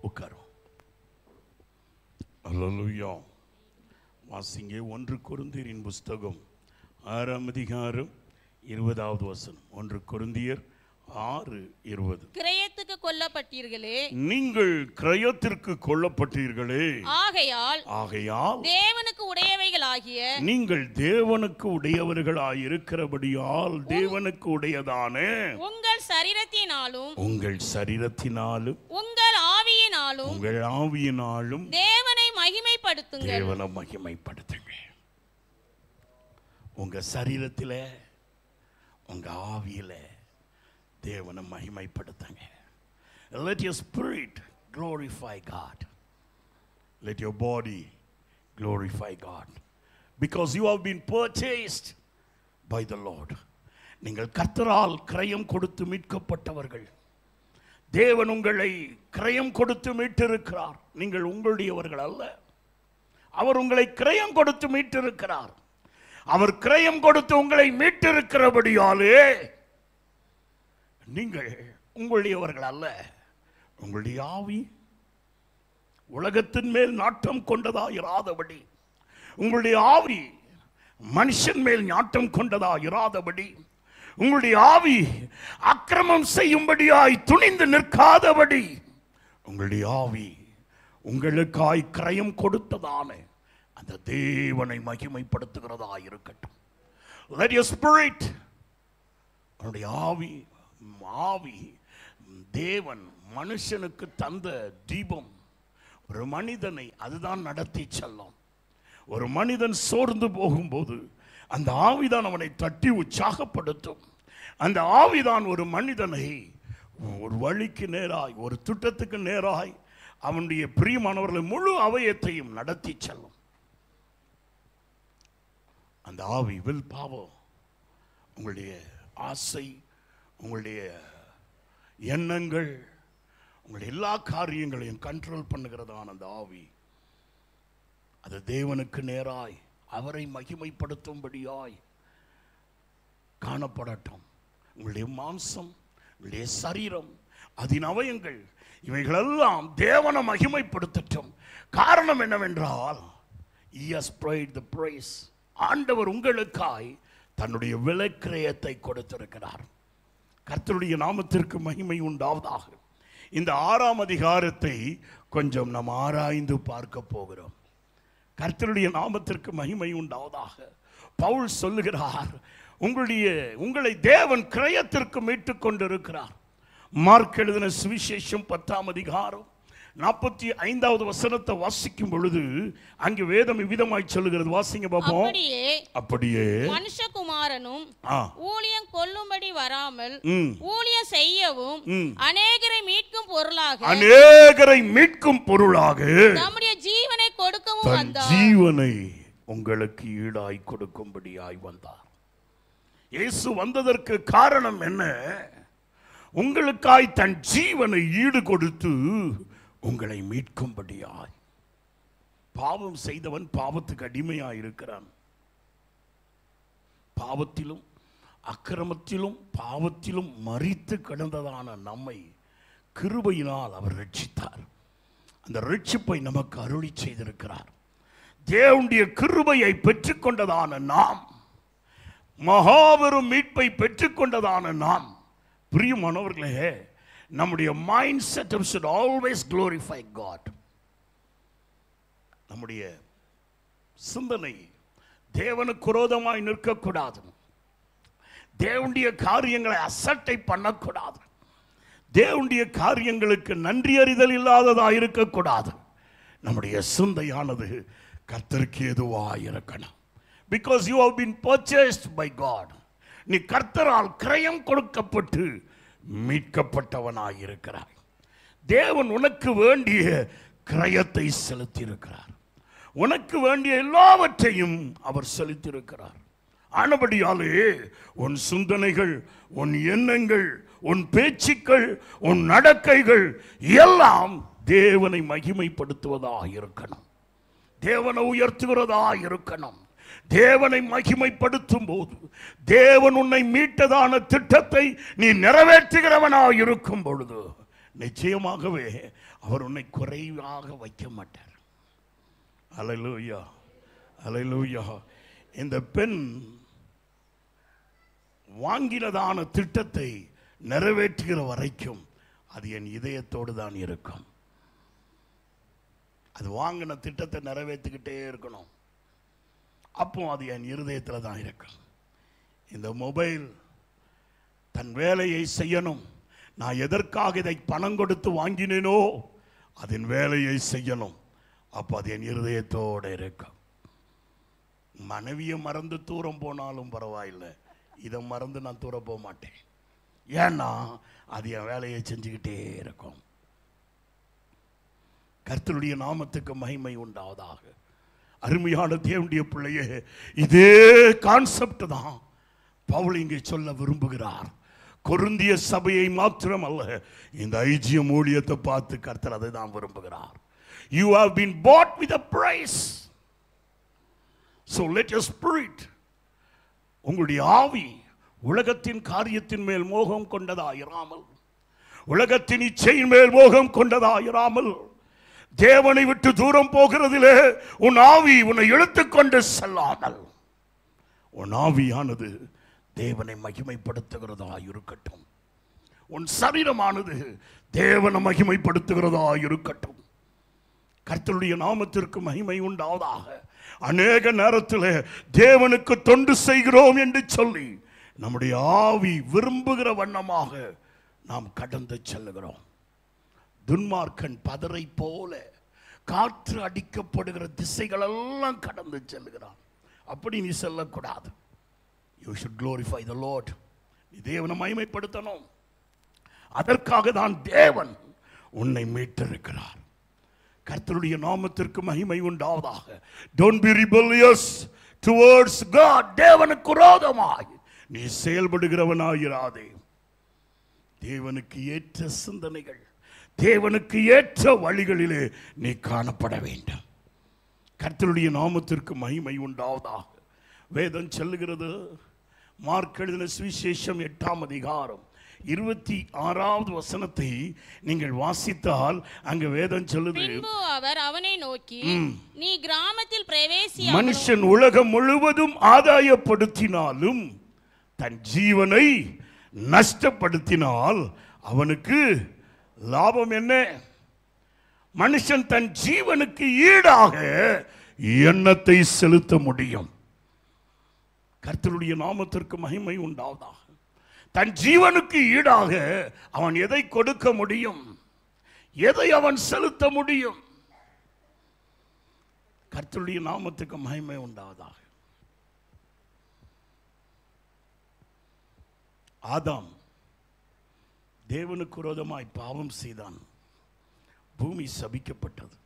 உட்காரும் அல்லேலூயா வாசிங்க ஒன்று கொருந்தியரின் புஸ்தகம் ஆறாம் அதிகாரம் இருபதாவது வசனம் ஒன்று கொருந்தியர் ஆறு இருபது கிரயத்துக்கு கொல்லப்பட்டீர்களே நீங்கள் கிரயத்திற்கு கொல்லப்பட்டீர்களே ஆகையால் ஆகையால் தேவனுக்கு உடையவைகளாகிய நீங்கள் தேவனுக்கு உடையவர்களாய் இருக்கிறபடியால் தேவனுக்கு உடையதான உங்கள் சரீரத்தினாலும் உங்கள் சரீரத்தினாலும் உங்கள் ஆவியினாலும் உங்கள் ஆவியினாலும் தேவனை மகிமைப்படுத்துங்கள் தேவனை மகிமைப்படுத்துங்க உங்க சரீரத்துல உங்க ஆவியில தேவனை மகிமைப்படுத்துங்க let your spirit glorify god let your body glorify god because you have been purchased by the lord நீங்கள் கர்த்தரால் கிரயம் கொடுத்து மீட்கப்பட்டவர்கள் தேவன் உங்களை கிரயம் கொடுத்து மீட்டிருக்கிறார் நீங்கள் உங்களுடையவர்கள் அல்ல அவர் உங்களை கிரயம் கொடுத்து மீட்டிருக்கிறார் அவர் கிரயம் கொடுத்து உங்களை மீட்டிருக்கிறபடியாலே நீங்கள் உங்களுடையவர்கள் அல்ல உங்களுடைய ஆவி உலகத்தின் மேல் நாட்டம் கொண்டதா இராதபடி உங்களுடைய ஆவி மனுஷன் மேல் நாட்டம் கொண்டதா இராதபடி உங்களுடைய ஆவி அக்கிரமம் செய்யும்படியாய் துணிந்து நிற்காதபடி உங்களுடைய ஆவி உங்களுக்காய் கிரயம் கொடுத்ததான அந்த தேவனை மகிமைப்படுத்துகிறதா இருக்கட்டும் let your spirit அவனுடைய ஆவி ஆவி தேவன் மனுஷனுக்கு தந்த தீபம் ஒரு மனிதனை அதுதான் நடத்தி செல்லும் ஒரு மனிதன் சோர்ந்து போகும்போது அந்த ஆவிதான் அவனை தட்டி உற்சாகப்படுத்தும் அந்த ஆவிதான் ஒரு மனிதனை ஒரு வழிக்கு நேராய் ஒரு திட்டத்துக்கு நேராய் அவனுடைய பிரியமானவர்களை முழு அவயத்தையும் நடத்தி செல்லும் அந்த ஆவி வில் பாவம் உங்களுடைய ஆசை உங்களுடைய எண்ணங்கள் உங்களுடைய எல்லா காரியங்களையும் கண்ட்ரோல் பண்ணுகிறதான அந்த ஆவி அது தேவனுக்கு நேராய் அவரை மகிமைப்படுத்தும்படியாய் காணப்படட்டும் உங்களுடைய மாம்சம் உங்களுடைய சரீரம் அதன் அவயங்கள் இவைகளெல்லாம் தேவனை மகிமைப்படுத்தட்டும் காரணம் என்னவென்றால் he has paid the price ஆண்டவர் உங்களுக்காய் தன்னுடைய விலைக்கிரயத்தை கொடுத்திருக்கிறார் கர்த்தருடைய நாமத்திற்கு மகிமை உண்டாவதாக இந்த ஆறாம் அதிகாரத்தை கொஞ்சம் நாம் ஆராய்ந்து பார்க்க போகிறோம் கர்த்தருடைய நாமத்திற்கு மகிமை உண்டாவதாக பவுல் சொல்லுகிறார் உங்களுடைய உங்களை தேவன் கிரயத்திற்கு மீட்டுக் கொண்டிருக்கிறார் மார்க் எழுதின சுவிசேஷம் பத்தாம் அதிகாரம் நாற்பத்தி ஐந்தாவது வசனத்தை வாசிக்கும் பொழுது அங்கு வேதம் இவ்விதமாய் சொல்லுகிறது வாசிங்க பாப்போம் அப்படியே அப்படியே மனுஷகுமாரனும் ஆ ஊழியம் கொல்லும்படி வராமல் ம் ஊழியம் செய்யவும் ம். அநேகரை மீட்கும் பொருளாக அநேகரை மீட்கும் பொருளாக நம்முடைய ஜீவனை கொடுக்கவும் தன் வந்தார் ஜீவனை உங்களுக்கு ஈடாய் கொடுக்கும்படியாய் வந்தார் இயேசு வந்ததற்கு காரணம் என்ன உங்களுக்காய் தன் ஜீவனை ஈடு கொடுத்து உங்களை மீட்கும்படியாய் பாவம் செய்தவன் பாவத்துக்கு அடிமையாய் இருக்கிறான் பாவத்திலும் அக்கிரமத்திலும் பாவத்திலும் மறித்து கிடந்ததான நம்மை கிருபையினால் அவர் ரட்சித்தார் அந்த ரட்சிப்பை நமக்கு அருளி செய்திருக்கிறார் தேவனுடைய கிருபையை பெற்றுக்கொண்டதான நாம் மகாபெரும் மீட்பை பெற்றுக்கொண்டதான நாம் பிரியமானவர்களே நம்முடைய mind setup should always glorify God நம்முடைய சிந்தனை தேவனுக்கு விரோதமாய் நிற்கக்கூடாது தேவனுடைய காரியங்களை அசட்டை பண்ணக்கூடாது தேவனுடைய காரியங்களுக்கு நன்றி அறிதல் இல்லாததா இருக்கக்கூடாது நம்முடைய சிந்தையானது கர்த்தருக்கு எதுவா இருக்கணும் because you have been purchased by God நீ கர்த்தரால் கிரயம் கொடுக்கப்பட்டு மீட்கப்பட்டவனாய் இருக்கிறாய் தேவன் உனக்கு வேண்டிய கிரயத்தை செலுத்தியிருக்கிறார் உனக்கு வேண்டிய எல்லாவற்றையும் அவர் செலுத்தியிருக்கிறார் ஆனபடியாலே உன் சிந்தனைகள் உன் எண்ணங்கள் உன் பேச்சுக்கள் உன் நடக்கைகள் எல்லாம் தேவனை மகிமைப்படுத்துவதாக இருக்கணும் தேவனை உயர்த்துகிறதா இருக்கணும் தேவனை மகிமைப்படுத்தும் போது தேவன் உன்னை மீட்டதான திட்டத்தை நீ நிறைவேற்றுகிறவனா இருக்கும் பொழுது நிச்சயமாகவே அவர் உன்னை குறைவாக வைக்க மாட்டார் அலைலூயா அலைலூயா இந்த பெண் வாங்கினதான திட்டத்தை நிறைவேற்றுகிற வரைக்கும் அது என் இதயத்தோடு தான் இருக்கும் அது வாங்கின திட்டத்தை நிறைவேற்றிக்கிட்டே இருக்கணும் அப்போ அது என் இருதயத்தில் தான் இருக்கும் இந்த மொபைல் தன் வேலையை செய்யணும் நான் எதற்காக இதை பணம் கொடுத்து வாங்கினேனோ அதன் வேலையை செய்யணும் அப்போ அது என் இருதயத்தோடு இருக்கும் மனைவியை மறந்து தூரம் போனாலும் பரவாயில்லை இதை மறந்து நான் தூரம் போக மாட்டேன் ஏன்னா அது என் வேலையை செஞ்சுக்கிட்டே இருக்கும் கர்த்தருடைய நாமத்துக்கு மகிமை உண்டாவதாக அருமையான தேவனுடைய பிள்ளையே இதே கான்செப்ட் தான் பவுல் இங்கே சொல்ல விரும்புகிறார் கொருந்திய சபையை மாத்திரம் அல்ல இந்த ஐஜியம் ஊழியத்தை பார்த்து கர்த்தர் அதை தான் விரும்புகிறார் you have been bought with a price so let your spirit உங்களுடைய ஆவி உலகத்தின் காரியத்தின் மேல் மோகம் கொண்டதாயிராமல் உலகத்தின் இச்சையின் மேல் மோகம் கொண்டதாயிராமல் தேவனை விட்டு தூரம் போகிறதிலே உன் ஆவி உன்னை இழுத்துக்கொண்டு செல்லாமல் உன் ஆவியானது தேவனை மகிமைப்படுத்துகிறதா இருக்கட்டும் உன் சரீரமானது தேவனை மகிமைப்படுத்துகிறதா இருக்கட்டும் கர்த்தருடைய நாமத்திற்கு மகிமை உண்டாவதாக அநேக நேரத்தில் தேவனுக்கு தொண்டு செய்கிறோம் என்று சொல்லி நம்முடைய ஆவி விரும்புகிற வண்ணமாக நாம் கடந்து செல்லுகிறோம் துன்மார்க்கன் பதரை போல காற்று அடிக்கப்படுகிற திசைகளெல்லாம் கடந்து செல்லுகிறான் அப்படி நீ செல்லக்கூடாது you should glorify the Lord நீ தேவனை மகிமைப்படுத்தணும் அதற்காக தான் தேவன் உன்னை மீட்டிருக்கிறார் கர்த்தருடைய நாமத்திற்கு மகிமை உண்டாவதாக don't be rebellious towards God தேவனுக்கு விரோதமாய் நீ செயல்படுகிறவனாயிராதே தேவனுக்கு ஏற்ற சிந்தனைகள் தேவனுக்கு ஏற்ற வழிகளிலே நீ காணப்பட வேண்டும் கர்த்தருடைய நாமத்திற்கு மகிமை உண்டாவதாக வேதம் சொல்லுகிறது மார்க் எழுதின சுவிசேஷம் எட்டாம் அதிகாரம் இருபத்தி ஆறாவது வசனத்தை நீங்கள் வாசித்தால் அங்க வேதம் சொல்லுது பின்பு அவர் அவனை நோக்கி நீ கிராமத்தில் பிரவேசி மனுஷன் உலகம் முழுவதும் ஆதாயப்படுத்தினாலும் தன் ஜீவனை நஷ்டப்படுத்தினால் அவனுக்கு லாபம் என்ன மனுஷன் தன் ஜீவனுக்கு ஈடாக எண்ணத்தை செலுத்த முடியும் கர்த்தருடைய நாமத்திற்கு மகிமை உண்டாவதாக தன் ஜீவனுக்கு ஈடாக அவன் எதை கொடுக்க முடியும் எதை அவன் செலுத்த முடியும் கர்த்தருடைய நாமத்துக்கு மகிமை உண்டாவதாக ஆதாம் தேவனுக்கு விரோதமாய் பாவம் செய்தான் பூமி சபிக்கப்பட்டது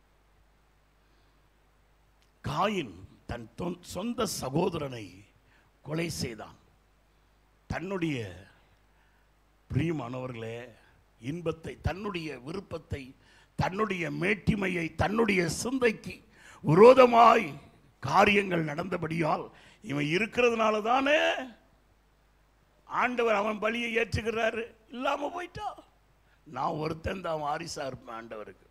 காயின் தன் தொன்- சொந்த சகோதரனை கொலை செய்தான் தன்னுடைய பிரியமானவர்களே இன்பத்தை தன்னுடைய விருப்பத்தை தன்னுடைய மேட்டிமையை தன்னுடைய சிந்தைக்கு விரோதமாய் காரியங்கள் நடந்தபடியால் இவன் இருக்கிறதுனால தானே ஆண்டவர் அவன் பலியை ஏற்றுகிறாரு இல்லாம போயிட்டா நான் ஒருத்தன் தான் வாரிசா இருப்பேன் ஆண்டவருக்கு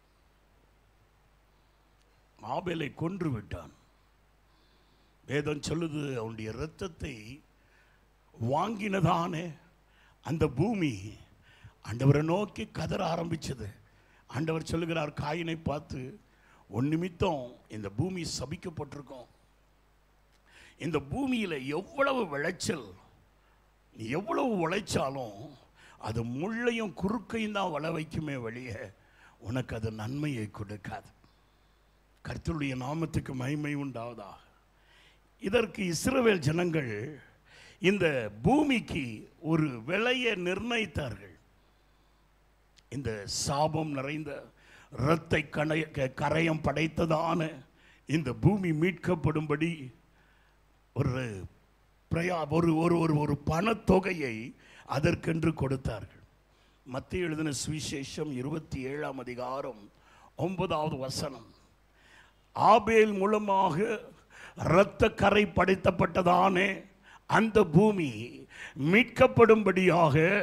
ஆபேலை கொன்று விட்டான் வேதம் சொல்லுது அவனுடைய இரத்தத்தை வாங்கினதானே அந்த பூமி ஆண்டவரை நோக்கி கதற ஆரம்பிச்சது ஆண்டவர் சொல்லுகிறார் காயினை பார்த்து உன் நிமித்தம் இந்த பூமி சபிக்கப்பட்டிருக்கும் இந்த பூமியில் எவ்வளவு விளைச்சல் நீ எவ்வளவு உழைச்சாலும் அது முள்ளையும் குறுக்கையும் தான் வள வைக்குமே வெளியே உனக்கு அது நன்மையை கொடுக்காது கர்த்தருடைய நாமத்துக்கு மகிமை உண்டாவதா இதற்கு இஸ்ரவேல் ஜனங்கள் இந்த பூமிக்கு ஒரு விலையை நிர்ணயித்தார்கள் இந்த சாபம் நிறைந்த இரத்தை கணைய க- கரையம் படைத்ததான இந்த பூமி மீட்கப்படும்படி ஒரு பிரயா ஒரு ஒரு ஒரு ஒரு பணத்தொகையை அதற்கென்று கொடுத்தார்கள் மத்திய எழுதின சுவிசேஷம் இருபத்தி ஏழாம் அதிகாரம் ஒன்பதாவது வசனம் ஆபேல் மூலமாக இரத்த கரை படைத்தப்பட்டதானே அந்த பூமி மீட்கப்படும்படியாக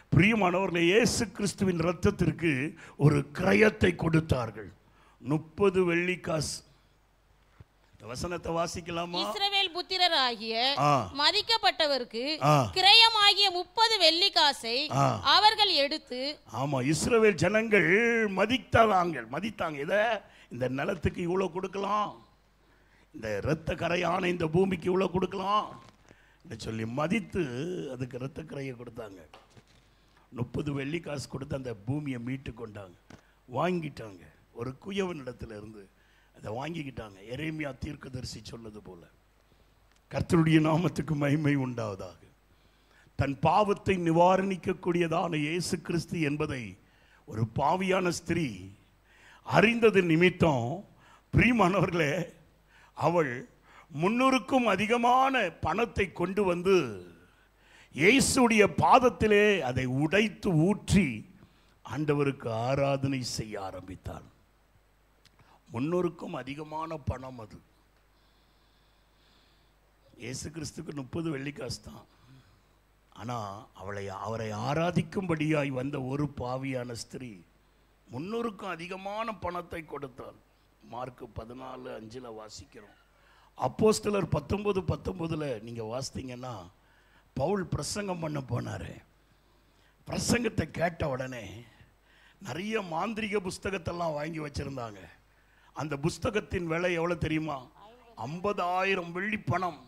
பிரியமானவர்களே இயேசு கிறிஸ்துவின் இரத்தத்திற்கு ஒரு கிரயத்தை கொடுத்தார்கள் முப்பது வெள்ளி காசு இந்த வசனத்தை வாசிக்கலாமா இஸ்ரவேல் புத்திரராகிய ஆ. மதிக்கப்பட்டவருக்கு ஆ. கிரயமாகிய முப்பது வெள்ளி காசை ஆ. அவர்கள் எடுத்து ஆமா இஸ்ரவேல் ஜனங்கள் மதித்தாங்க மதித்தாங்க இத இந்த நிலத்துக்கு இவ்வளோ கொடுக்கலாம் இந்த இரத்த கரையான இந்த பூமிக்கு இவ்வளோ கொடுக்கலாம் என்று சொல்லி மதித்து அதுக்கு இரத்த கரையை கொடுத்தாங்க முப்பது வெள்ளி காசு கொடுத்து அந்த பூமியை மீட்டு கொண்டாங்க வாங்கிட்டாங்க ஒரு குயவனிடத்துல இருந்து அதை வாங்கிக்கிட்டாங்க எரேமியா தீர்க்கதரிசி சொன்னது போல கர்த்தருடைய நாமத்துக்கு மகிமை உண்டாவதாக தன் பாவத்தை நிவாரணிக்கக்கூடியதான இயேசு கிறிஸ்து என்பதை ஒரு பாவியான ஸ்திரீ அறிந்தது நிமித்தம் பிரியமானவர்களே அவள் முன்னூறுக்கும் அதிகமான பணத்தை கொண்டு வந்து இயேசுடைய பாதத்திலே அதை உடைத்து ஊற்றி ஆண்டவருக்கு ஆராதனை செய்ய ஆரம்பித்தாள் முன்னூறுக்கும் அதிகமான பணம் அது இயேசு கிறிஸ்துக்கு முப்பது வெள்ளிக்காசு தான் ஆனால் அவளை அவரை ஆராதிக்கும்படியாய் வந்த ஒரு பாவியான ஸ்திரீ முன்னூறுக்கும் அதிகமான பணத்தை கொடுத்தாள் மார்க் பதினாலு அஞ்சில் வாசிக்கிறோம் அப்போஸ்தலர் பத்தொன்பது பத்தொன்பதில் நீங்கள் வாசித்தீங்கன்னா பவுல் பிரசங்கம் பண்ண போனார் பிரசங்கத்தை கேட்ட உடனே நிறைய மாந்திரிக புஸ்தகத்தெல்லாம் வாங்கி வச்சிருந்தாங்க அந்த புஸ்தகத்தின் விலை எவ்வளோ தெரியுமா ஐம்பதாயிரம் வெள்ளி பணம்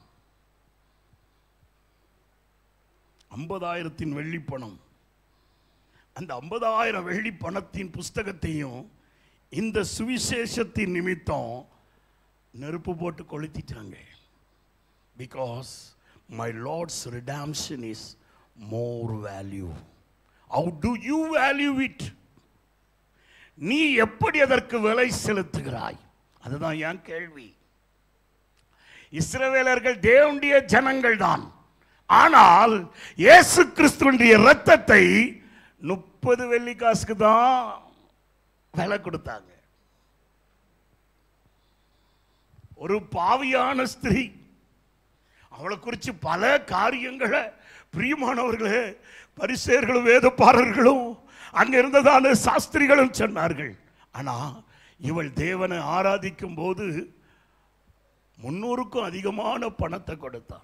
ஐம்பதாயிரத்தின் வெள்ளி பணம் அந்த ஐம்பதாயிரம் வெள்ளி பணத்தின் புஸ்தகத்தையும் இந்த சுவிசேஷத்தின் நிமித்தம் நெருப்பு போட்டு கொளுத்திட்டாங்க because my Lord's redemption is more value how do you value it நீ எப்படி அதற்கு விலை செலுத்துகிறாய் அதுதான் என் கேள்வி இஸ்ரவேலர்கள் தேவனுடைய ஜனங்கள் தான் ஆனால் இயேசு கிறிஸ்துவனுடைய இரத்தத்தை முப்பது வெள்ளி காசுக்கு தான் விலை கொடுத்தாங்க ஒரு பாவியான ஸ்திரீ அவளை குறித்து பல காரியங்களை பிரியமானவர்களே பரிசேர்களும் வேதப்பாரர்களும் அங்க இருந்ததான சாஸ்திரிகளும் சொன்னார்கள் ஆனா இவள் தேவனை ஆராதிக்கும் போது முன்னூறுக்கும் அதிகமான பணத்தை கொடுத்தாள்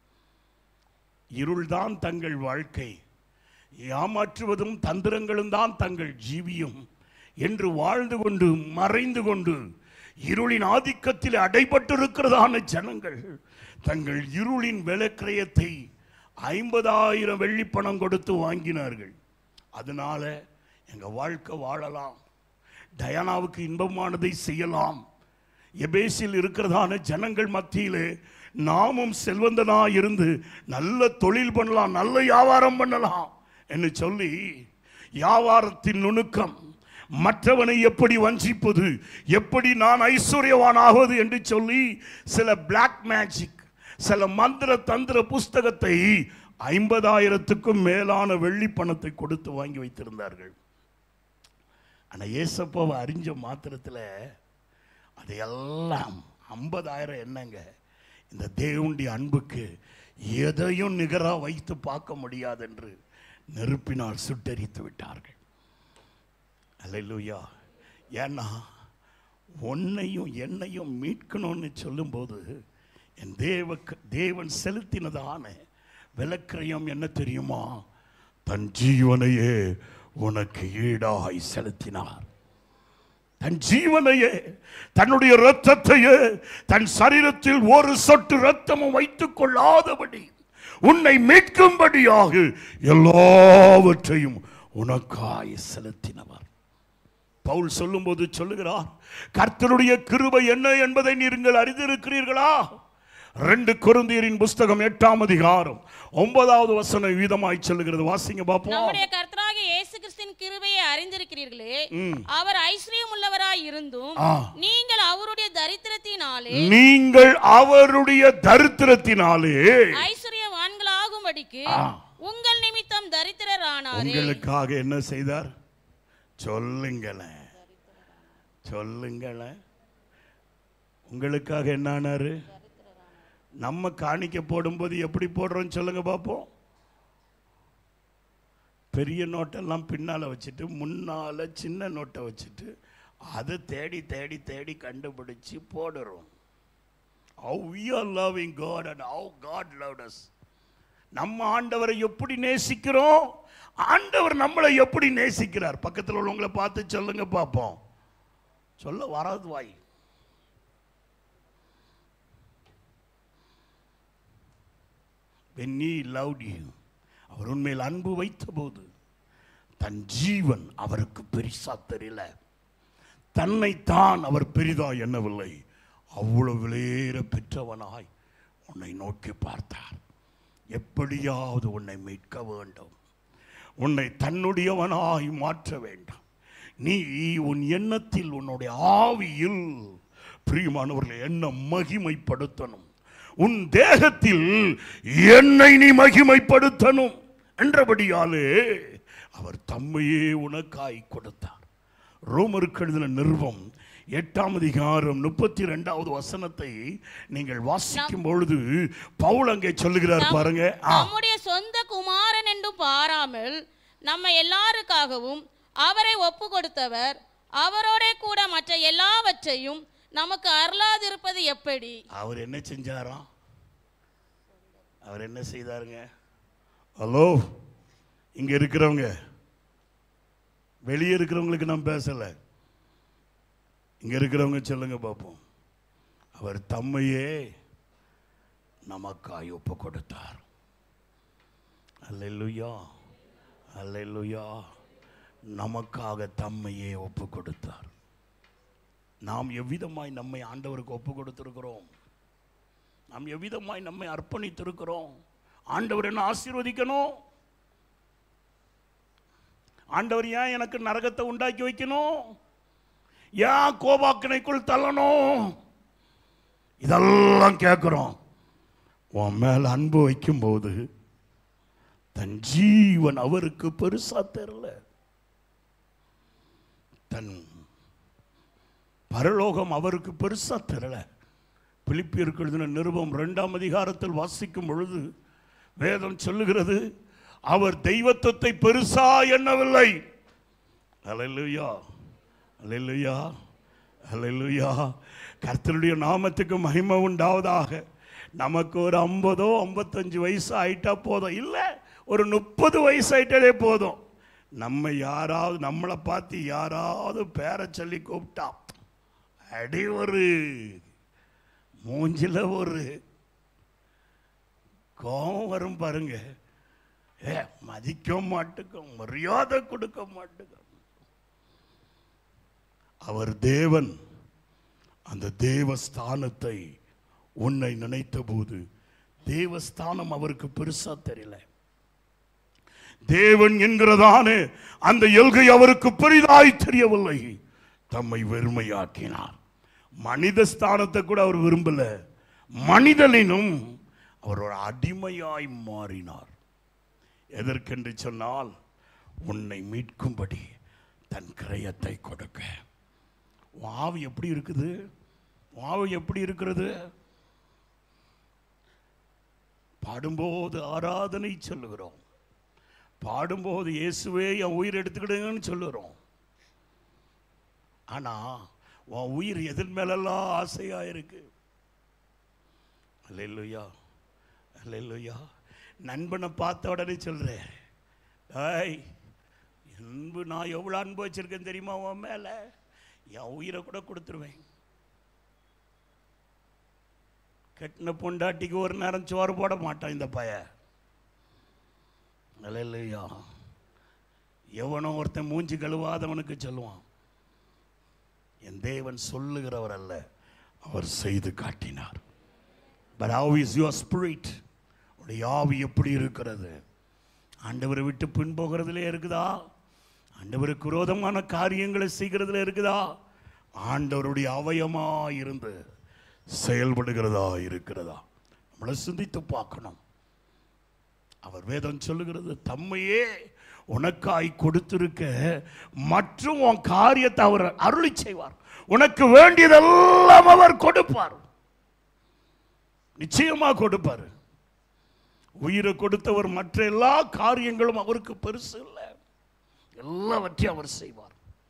இருள்தான் தங்கள் வாழ்க்கை ஏமாற்றுவதும் தந்திரங்களும் தான் தங்கள் ஜீவியம் என்று வாழ்ந்து கொண்டு மறைந்து கொண்டு இருளின் ஆதிக்கத்தில் அடைபட்டிருக்கிறதான ஜனங்கள் தங்கள் இருளின் விலக்கிரயத்தை ஐம்பதாயிரம் வெள்ளி பணம் கொடுத்து வாங்கினார்கள் அதனால எங்க வாழ்க்கை வாழலாம் டயானாவுக்கு இன்பமானதை செய்யலாம் எபேசில் இருக்கிறதான ஜனங்கள் மத்தியிலே நாமும் செல்வந்தனா இருந்து நல்ல தொழில் பண்ணலாம் நல்ல வியாபாரம் பண்ணலாம் என்று சொல்லி வியாபாரத்தின் நுணுக்கம் மற்றவனை எப்படி வஞ்சிப்பது எப்படி நான் ஐஸ்வர்யவான் ஆவது என்று சொல்லி சில பிளாக் மேஜிக் சில மந்திர தந்திர புஸ்தகத்தை ஐம்பதாயிரத்துக்கும் மேலான வெள்ளி பணத்தை கொடுத்து வாங்கி வைத்திருந்தார்கள் ஆனால் ஏசப்பாவை அறிஞ்ச மாத்திரத்தில் அதையெல்லாம் ஐம்பதாயிரம் என்னங்க இந்த தேவனுடைய அன்புக்கு எதையும் நிகராக வைத்து பார்க்க முடியாது என்று நெருப்பினால் சுட்டெரித்து விட்டார்கள் அல்லேலூயா ஏன்னா உன்னையும் என்னையும் மீட்கணும்னு சொல்லும்போது என் தேவ தேவன் செலுத்தினதான விலக்கிரயம் என்ன தெரியுமா தன் ஜீவனையே உனக்கு ஈடாய் செலுத்தினார் தன் ஜீவனையே தன்னுடைய இரத்தத்தையே தன் சரீரத்தில் ஒரு சொட்டு இரத்தமும் வைத்துக் கொள்ளாதபடி உன்னை மீட்கும்படியாக எல்லாவற்றையும் உனக்காய் செலுத்தினவர் பவுல் சொல்லும்போது சொல்லுகிறார் கர்த்தருடைய கிருபை என்ன என்பதை நீங்கள் அறிந்திருக்கிறீர்களா ரெண்டு குருந்தியரின் புஸ்தகம் எட்டாம் அதிகாரம் ஒன்பதாவது வசனம் வீதமாய் சொல்லுகிறது வாசிங்க பாப்போம் நம்முடைய கர்த்தராகிய இயேசு கிறிஸ்துவின் கிருபையை அறிந்திருக்கிறீர்களே ம். அவர் ஐஸ்வர்யம் உள்ளவராய் இருந்தும் ஆ. நீங்கள் அவருடைய தரித்திரத்தினாலே நீங்கள் அவருடைய தரித்திரத்தினாலே ஐஸ்வர்யவான்களாகும்படிக்கு ஆ. உங்கள் நிமித்தம் தரித்திரரானாரே உங்களுக்காக என்ன செய்தார் சொல்லுங்களேன் சொல்லுங்களேன் உங்களுக்காக என்ன ஆனாரு நம்ம காணிக்க போடும்போது எப்படி போடுறோம் சொல்லுங்க பார்ப்போம் பெரிய நோட்டெல்லாம் பின்னால் வச்சுட்டு முன்னால் சின்ன நோட்டை வச்சுட்டு அதை தேடி தேடி தேடி கண்டுபிடிச்சு போடுறோம் how we are loving God and how God loved us நம்ம ஆண்டவரை எப்படி நேசிக்கிறோம் ஆண்டவர் நம்மளை எப்படி நேசிக்கிறார் பக்கத்தில் உள்ளவங்களை பார்த்து சொல்லுங்க பார்ப்போம் சொல்ல வராது வாய் when he loved you அவர் உண்மையில் அன்பு வைத்த போது தன் ஜீவன் அவருக்கு பெரிசா தெரியல தன்னைத்தான் அவர் பெரிதா எண்ணவில்லை அவ்வளவு விலையேற பெற்றவனாய் உன்னை நோக்கி பார்த்தார் எப்படியாவது உன்னை மீட்க வேண்டும் உன்னை தன்னுடையவனாய் மாற்ற வேண்டும் நீ உன் எண்ணத்தில் உன்னுடைய ஆவியில் பிரியமானவர்களை என்ன மகிமைப்படுத்தணும் உன் தேகத்தில் என்னை நீ மகிமைப்படுத்தணும் என்றபடியாலே அவர் தம்மையே உனக்காய் கொடுத்தார் ரோமருக்கு எழுதின நிருபம் எட்டாம் அதிகாரம் முப்பத்தி ரெண்டாவது வசனத்தை நீங்கள் வாசிக்கும் பொழுது பவுல் அங்கே சொல்லுகிறார் நம்- பாருங்க ஆ, நம்முடைய சொந்த குமாரன் என்றும் பாராமல் நம்ம எல்லாருக்காகவும் அவரை ஒப்பு கொடுத்தவர் அவரோட கூட மற்ற எல்லாவற்றையும் நமக்கு அருளாதிருப்பது எப்படி அவர் என்ன செஞ்சாராம் அவர் என்ன செய்தாருங்க ஹலோ இங்க இருக்கிறவங்க வெளியே இருக்கிறவங்களுக்கு நான் பேசல இங்க இருக்கிறவங்க சொல்லுங்க பார்ப்போம் அவர் தம்மையே நமக்காய் ஒப்பு கொடுத்தார் அல்லேலூயா அல்லேலூயா நமக்காக தம்மையே ஒப்பு கொடுத்தார் நாம் எவ்விதமாய் நம்மை ஆண்டவருக்கு ஒப்பு கொடுத்திருக்கிறோம் நாம் எவ்விதமாய் நம்மை அர்ப்பணித்திருக்கிறோம் ஆண்டவர் என்ன ஆசீர்வதிக்கணும் ஆண்டவர் ஏன் எனக்கு நரகத்தை உண்டாக்கி வைக்கணும் ஏன் கோபாக்கினைக்குள் தள்ளணும் இதெல்லாம் கேட்குறோம் உன் மேல அன்பு வைக்கும்போது தன் ஜீவன் அவருக்கு பெருசா தெரியல தன் பரலோகம் அவருக்கு பெருசா தெரியல பிலிப்பியருக்கு எழுதின நிருபம் ரெண்டாம் அதிகாரத்தில் வாசிக்கும் பொழுது வேதம் சொல்லுகிறது அவர் தெய்வத்துவத்தை பெருசா எண்ணவில்லை அல்லேலூயா அல்லேலூயா அல்லேலூயா கர்த்தருடைய நாமத்துக்கு மகிமை உண்டாவதாக நமக்கு ஒரு ஐம்பதோ ஐம்பத்தஞ்சு வயசு ஆயிட்டா போதும் இல்லை ஒரு முப்பது வயசு ஆயிட்டாலே போதும் நம்ம யாராவது நம்மளை பார்த்து யாராவது பேரை சொல்லி கூப்பிட்டா அடி ஒரு மூஞ்சில ஒரு கோபம் வரும் பாருங்க ஏ மதிக்க மாட்டுக்கும் மரியாதை கொடுக்க மாட்டுக்கும் அவர் தேவன் அந்த தேவஸ்தானத்தை உன்னை நினைத்த போது தேவஸ்தானம் அவருக்கு பெருசா தெரியல தேவன் என்கிறதானே அந்த எல்கை அவருக்கு பெரிதாய் தெரியவில்லை தம்மை வெறுமையாக்கினார் மனித ஸ்தானத்தை கூட அவர் விரும்பல மனிதனினும் அவர் ஒரு அடிமையாய் மாறினார் எதற்கென்று சொன்னால் உன்னை மீட்கும்படி தன் கிரயத்தை கொடுக்க உன் ஆவி எப்படி இருக்குது உன் ஆவி எப்படி இருக்கிறது பாடும்போது ஆராதனை சொல்லுகிறோம் பாடும்போது இயேசுவே என் உயிர் எடுத்துக்கிடுங்கன்னு சொல்லுகிறோம் ஆனா உன் உயிர் எதன் மேலெல்லாம் ஆசையா இருக்கு அல்லேலூயா அல்லேலூயா நண்பனை பார்த்த உடனே சொல்றேன் டேய் அன்பு நான் எவ்வளோ அன்பு வச்சிருக்கேன் தெரியுமா உன் மேல என் உயிரை கூட கொடுத்துருவேன் கட்டின பொண்டாட்டிக்கு ஒரு நேரம் சோறு போட மாட்டான் இந்த பையன் அல்லேலூயா எவனோ ஒருத்தன் மூஞ்சி கழுவாதவனுக்கு சொல்லுவான் என் தேவன் சொல்லுகிறவர் அல்ல அவர் செய்து காட்டினார் but how is your spirit உடைய ஆவி எப்படி இருக்கிறது ஆண்டவரை விட்டு பின் போகிறதுலே இருக்குதா ஆண்டவருக்கு விரோதமான காரியங்களை செய்கிறதுல இருக்குதா ஆண்டவருடைய அவயமா இருந்து செயல்படுகிறதா இருக்கிறதா நம்மளை சிந்தித்து பார்க்கணும் அவர் வேதம் சொல்லுகிறது தம்மையே உனக்காய் கொடுத்திருக்க மற்றும் உன் காரியத்தை அவர் அருளி செய்வார் உனக்கு வேண்டியதெல்லாம் அவர் கொடுப்பார் நிச்சயமா கொடுப்பார் உயிரை கொடுத்தவர் மற்ற எல்லா காரியங்களும் அவருக்கு பெருசு இல்லை எல்லாவற்றையும் அவர் செய்வார்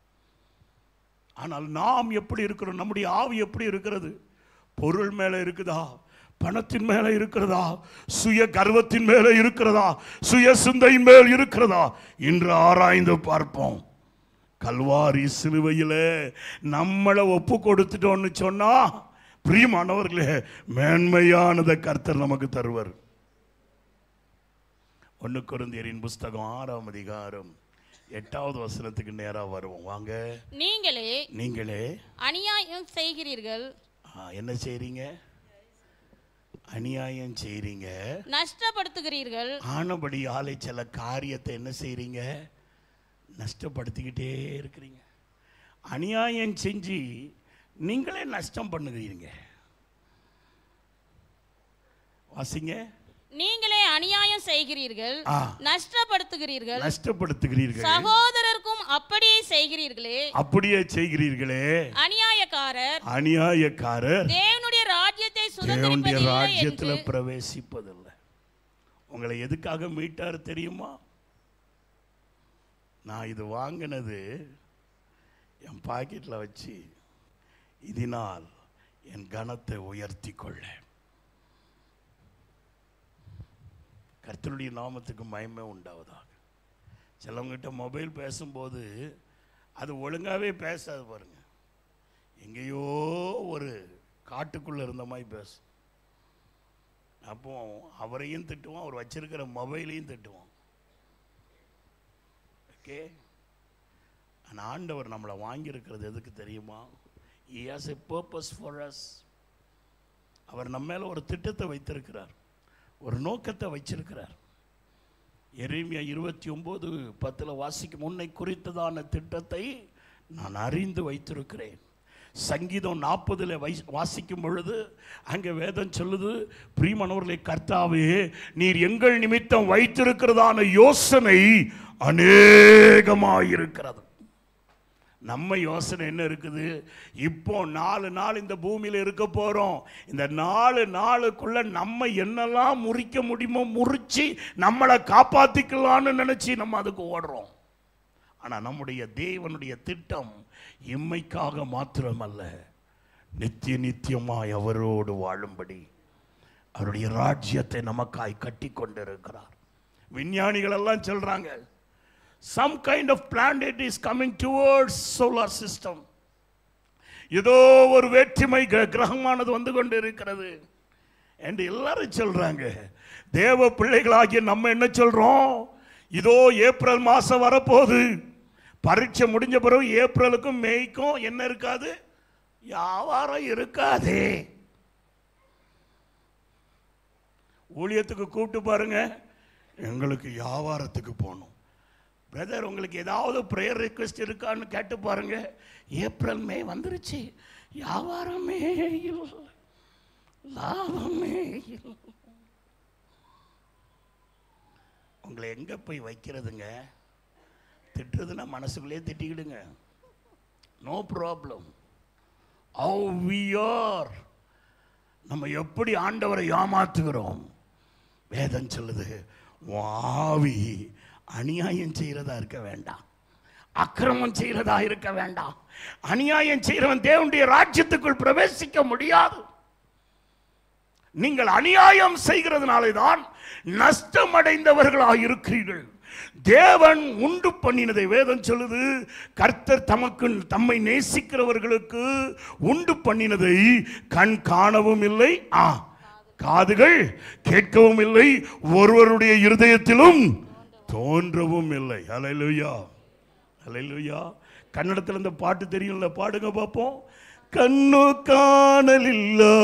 ஆனால் நாம் எப்படி இருக்கிறோம் நம்முடைய ஆவி எப்படி இருக்கிறது பொருள் மேல இருக்குதா பணத்தின் மேல இருக்கிறதா சுய கர்வத்தின் மேல இருக்கிறதா சுய சிந்தையின் மேல் இருக்கிறதா இன்று ஆராய்ந்து பார்ப்போம் கல்வாரி சிலுவையிலே நம்மளை ஒப்பு கொடுத்துட்டோம்னு சொன்னா பிரியமானவர்களே மேன்மையானதை கர்த்தர் நமக்கு தருவர் ஒன்று குருந்தியரின் புஸ்தகம் ஆறாம் அதிகாரம் எட்டாவது வசனத்துக்கு நேரா வருவோம் வாங்க நீங்களே நீங்களே அநியாயம் செய்கிறீர்கள் ஆ, என்ன செய்றீங்க அநியாயம் செய்றீங்க நஷ்டப்படுத்துகிறீர்கள் ஆனபடி ஆலை சில காரியத்தை என்ன செய்றீங்க நஷ்டப்படுத்திக்கிட்டே இருக்கிறீங்க அநியாயம் செஞ்சு நீங்களே நஷ்டம் பண்ணுகிறீங்க வாசிங்க நீங்களே அநியாயம் செய்கிறீர்கள் ஆ. நஷ்டப்படுத்துகிறீர்கள் நஷ்டப்படுத்துகிறீர்கள் சகோதரருக்கும் அப்படியே செய்கிறீர்களே அப்படியே செய்கிறீர்களே அநியாயக்காரர் அநியாயக்காரர் தேவனுடைய ராஜ்யத்தை தேவனுடைய சுதந்திரிப்பதில்லை ராஜ்யத்துல என்று பிரவேசிப்பதில்லை உங்களை எதுக்காக மீட்டார் தெரியுமா நான் இது வாங்கினது என் பாக்கெட்ல வச்சு இதனால் என் கனத்தை உயர்த்தி கொள்ள கர்த்தருடைய நாமத்துக்கு மயமே உண்டாவதாக சிலவங்கிட்ட மொபைல் பேசும்போது அது ஒழுங்காவே பேசாது பாருங்க எங்கேயோ ஒரு காட்டுக்குள்ள இருந்த மாதிரி பேசும் அப்போ அவரையும் திட்டுவான் அவர் வச்சிருக்கிற மொபைலையும் திட்டுவான் ஓகே ஆனால் ஆண்டவர் நம்மளை வாங்கியிருக்கிறது எதுக்கு தெரியுமா he has a purpose for us அவர் நம்ம மேல ஒரு திட்டத்தை வைத்திருக்கிறார் ஒரு நோக்கத்தை வச்சிருக்கிறார் எரேமியா இருபத்தி ஒன்பது பத்தில் வாசிக்கும் உன்னை குறித்ததான திட்டத்தை நான் அறிந்து வைத்திருக்கிறேன் சங்கீதம் நாற்பதுல வை வாசிக்கும் பொழுது அங்கே வேதம் சொல்லுது பிரியமானவர்களை கர்த்தாவே நீர் எங்கள் நிமித்தம் வைத்திருக்கிறதான யோசனை அநேகமாயிருக்கிறது நம்ம யோசனை என்ன இருக்குது இப்போ நாலு நாள் இந்த பூமியில இருக்க போறோம் இந்த நாலு நாளுக்குள்ள நம்ம என்னெல்லாம் முறிக்க முடியுமோ முறிச்சு நம்மளை காப்பாத்திக்கலாம்னு நினைச்சு நம்ம அதுக்கு ஓடுறோம் ஆனா நம்முடைய தேவனுடைய திட்டம் இம்மைக்காக மாத்திரமல்ல நித்திய நித்தியமாய் அவரோடு வாழும்படி அவருடைய ராஜ்யத்தை நமக்காய் கட்டி கொண்டிருக்கிறார் விஞ்ஞானிகள் எல்லாம் சொல்றாங்க some kind of planet is coming towards solar system ஏதோ ஒரு வேற்றுமை கிர- கிரகமானது வந்து கொண்டு இருக்கிறது என்று எல்லாரும் சொல்றாங்க தேவ பிள்ளைகளாகிய நம்ம என்ன சொல்றோம் இதோ ஏப்ரல் மாசம் வரப்போகுது பரீட்சை முடிஞ்ச பிறகு ஏப்ரலுக்கும் மேய்க்கும் என்ன இருக்காது வியாபாரம் இருக்காதே ஊழியத்துக்கு கூப்பிட்டு பாருங்க எங்களுக்கு வியாபாரத்துக்கு போகணும் பிரதர் உங்களுக்கு ஏதாவது ப்ரேயர் ரிக்வெஸ்ட் இருக்கான்னு கேட்டு பாருங்க ஏப்ரல் மே வந்துருச்சு வியாபாரமே இல்லை லாபமே இல்லை உங்களை எங்க போய் வைக்கிறதுங்க திட்டுறதுன்னா மனசுக்குள்ளேயே திட்டிக்கிடுங்க no problem how we are நம்ம எப்படி ஆண்டவரை ஏமாத்துகிறோம் வேதம் சொல்லுது உன் ஆவி அநியாயம் செய்யறதா இருக்க வேண்டாம் அக்கிரமம் செய்யறதா இருக்க வேண்டாம் அநியாயம் செய்யறவன் தேவனுடைய ராஜ்யத்துக்குள் பிரவேசிக்க முடியாது நீங்கள் அநியாயம் செய்கிறதுனாலே தான் நஷ்டமடைந்தவர்களாக இருக்கிறீர்கள் தேவன் உண்டு பண்ணினதை வேதம் சொல்லுது கர்த்தர் தமக்கு தம்மை நேசிக்கிறவர்களுக்கு உண்டு பண்ணினதை கண் காணவும் இல்லை ஆ காதுகள் கேட்கவும் இல்லை ஒருவருடைய இருதயத்திலும் தோன்றவும் இல்லை ஹalleluya ஹalleluya கன்னடத்தில் இந்த பாட்டு தெரியும்ல பாடுங்க பார்ப்போம் கண்ணு காணலில்லா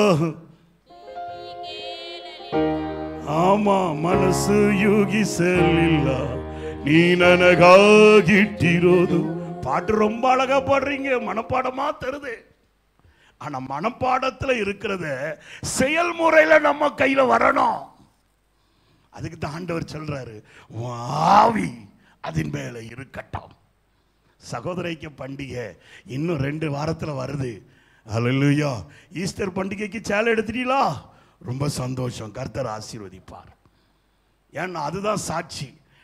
ಆಮ ಮನಸ್ಸು யூகிசலில்ல நீ ನನಗಾಗಿಟ್ಟಿರೋದು பாட்டு ரொம்ப அழகா பாடுறீங்க மனப்பாடமா தருது ஆனா மனப்பாடத்துல இருக்கிறத செயல்முறையில நம்ம கையில வரணும் அதுக்கு தான் ஆண்டவர் சொல்றாரு உன் ஆவி அதன் மேல இருக்கட்டும் சகோதரிக்க பண்டிகை இன்னும் ரெண்டு வாரத்துல வருது அல்லேலூயா ஈஸ்டர் பண்டிகைக்கு சேலை எடுத்துட்டீங்களா ரொம்ப சந்தோஷம் கர்த்தர் ஆசீர்வதிப்பார் ஏன்னா அதுதான் சாட்சி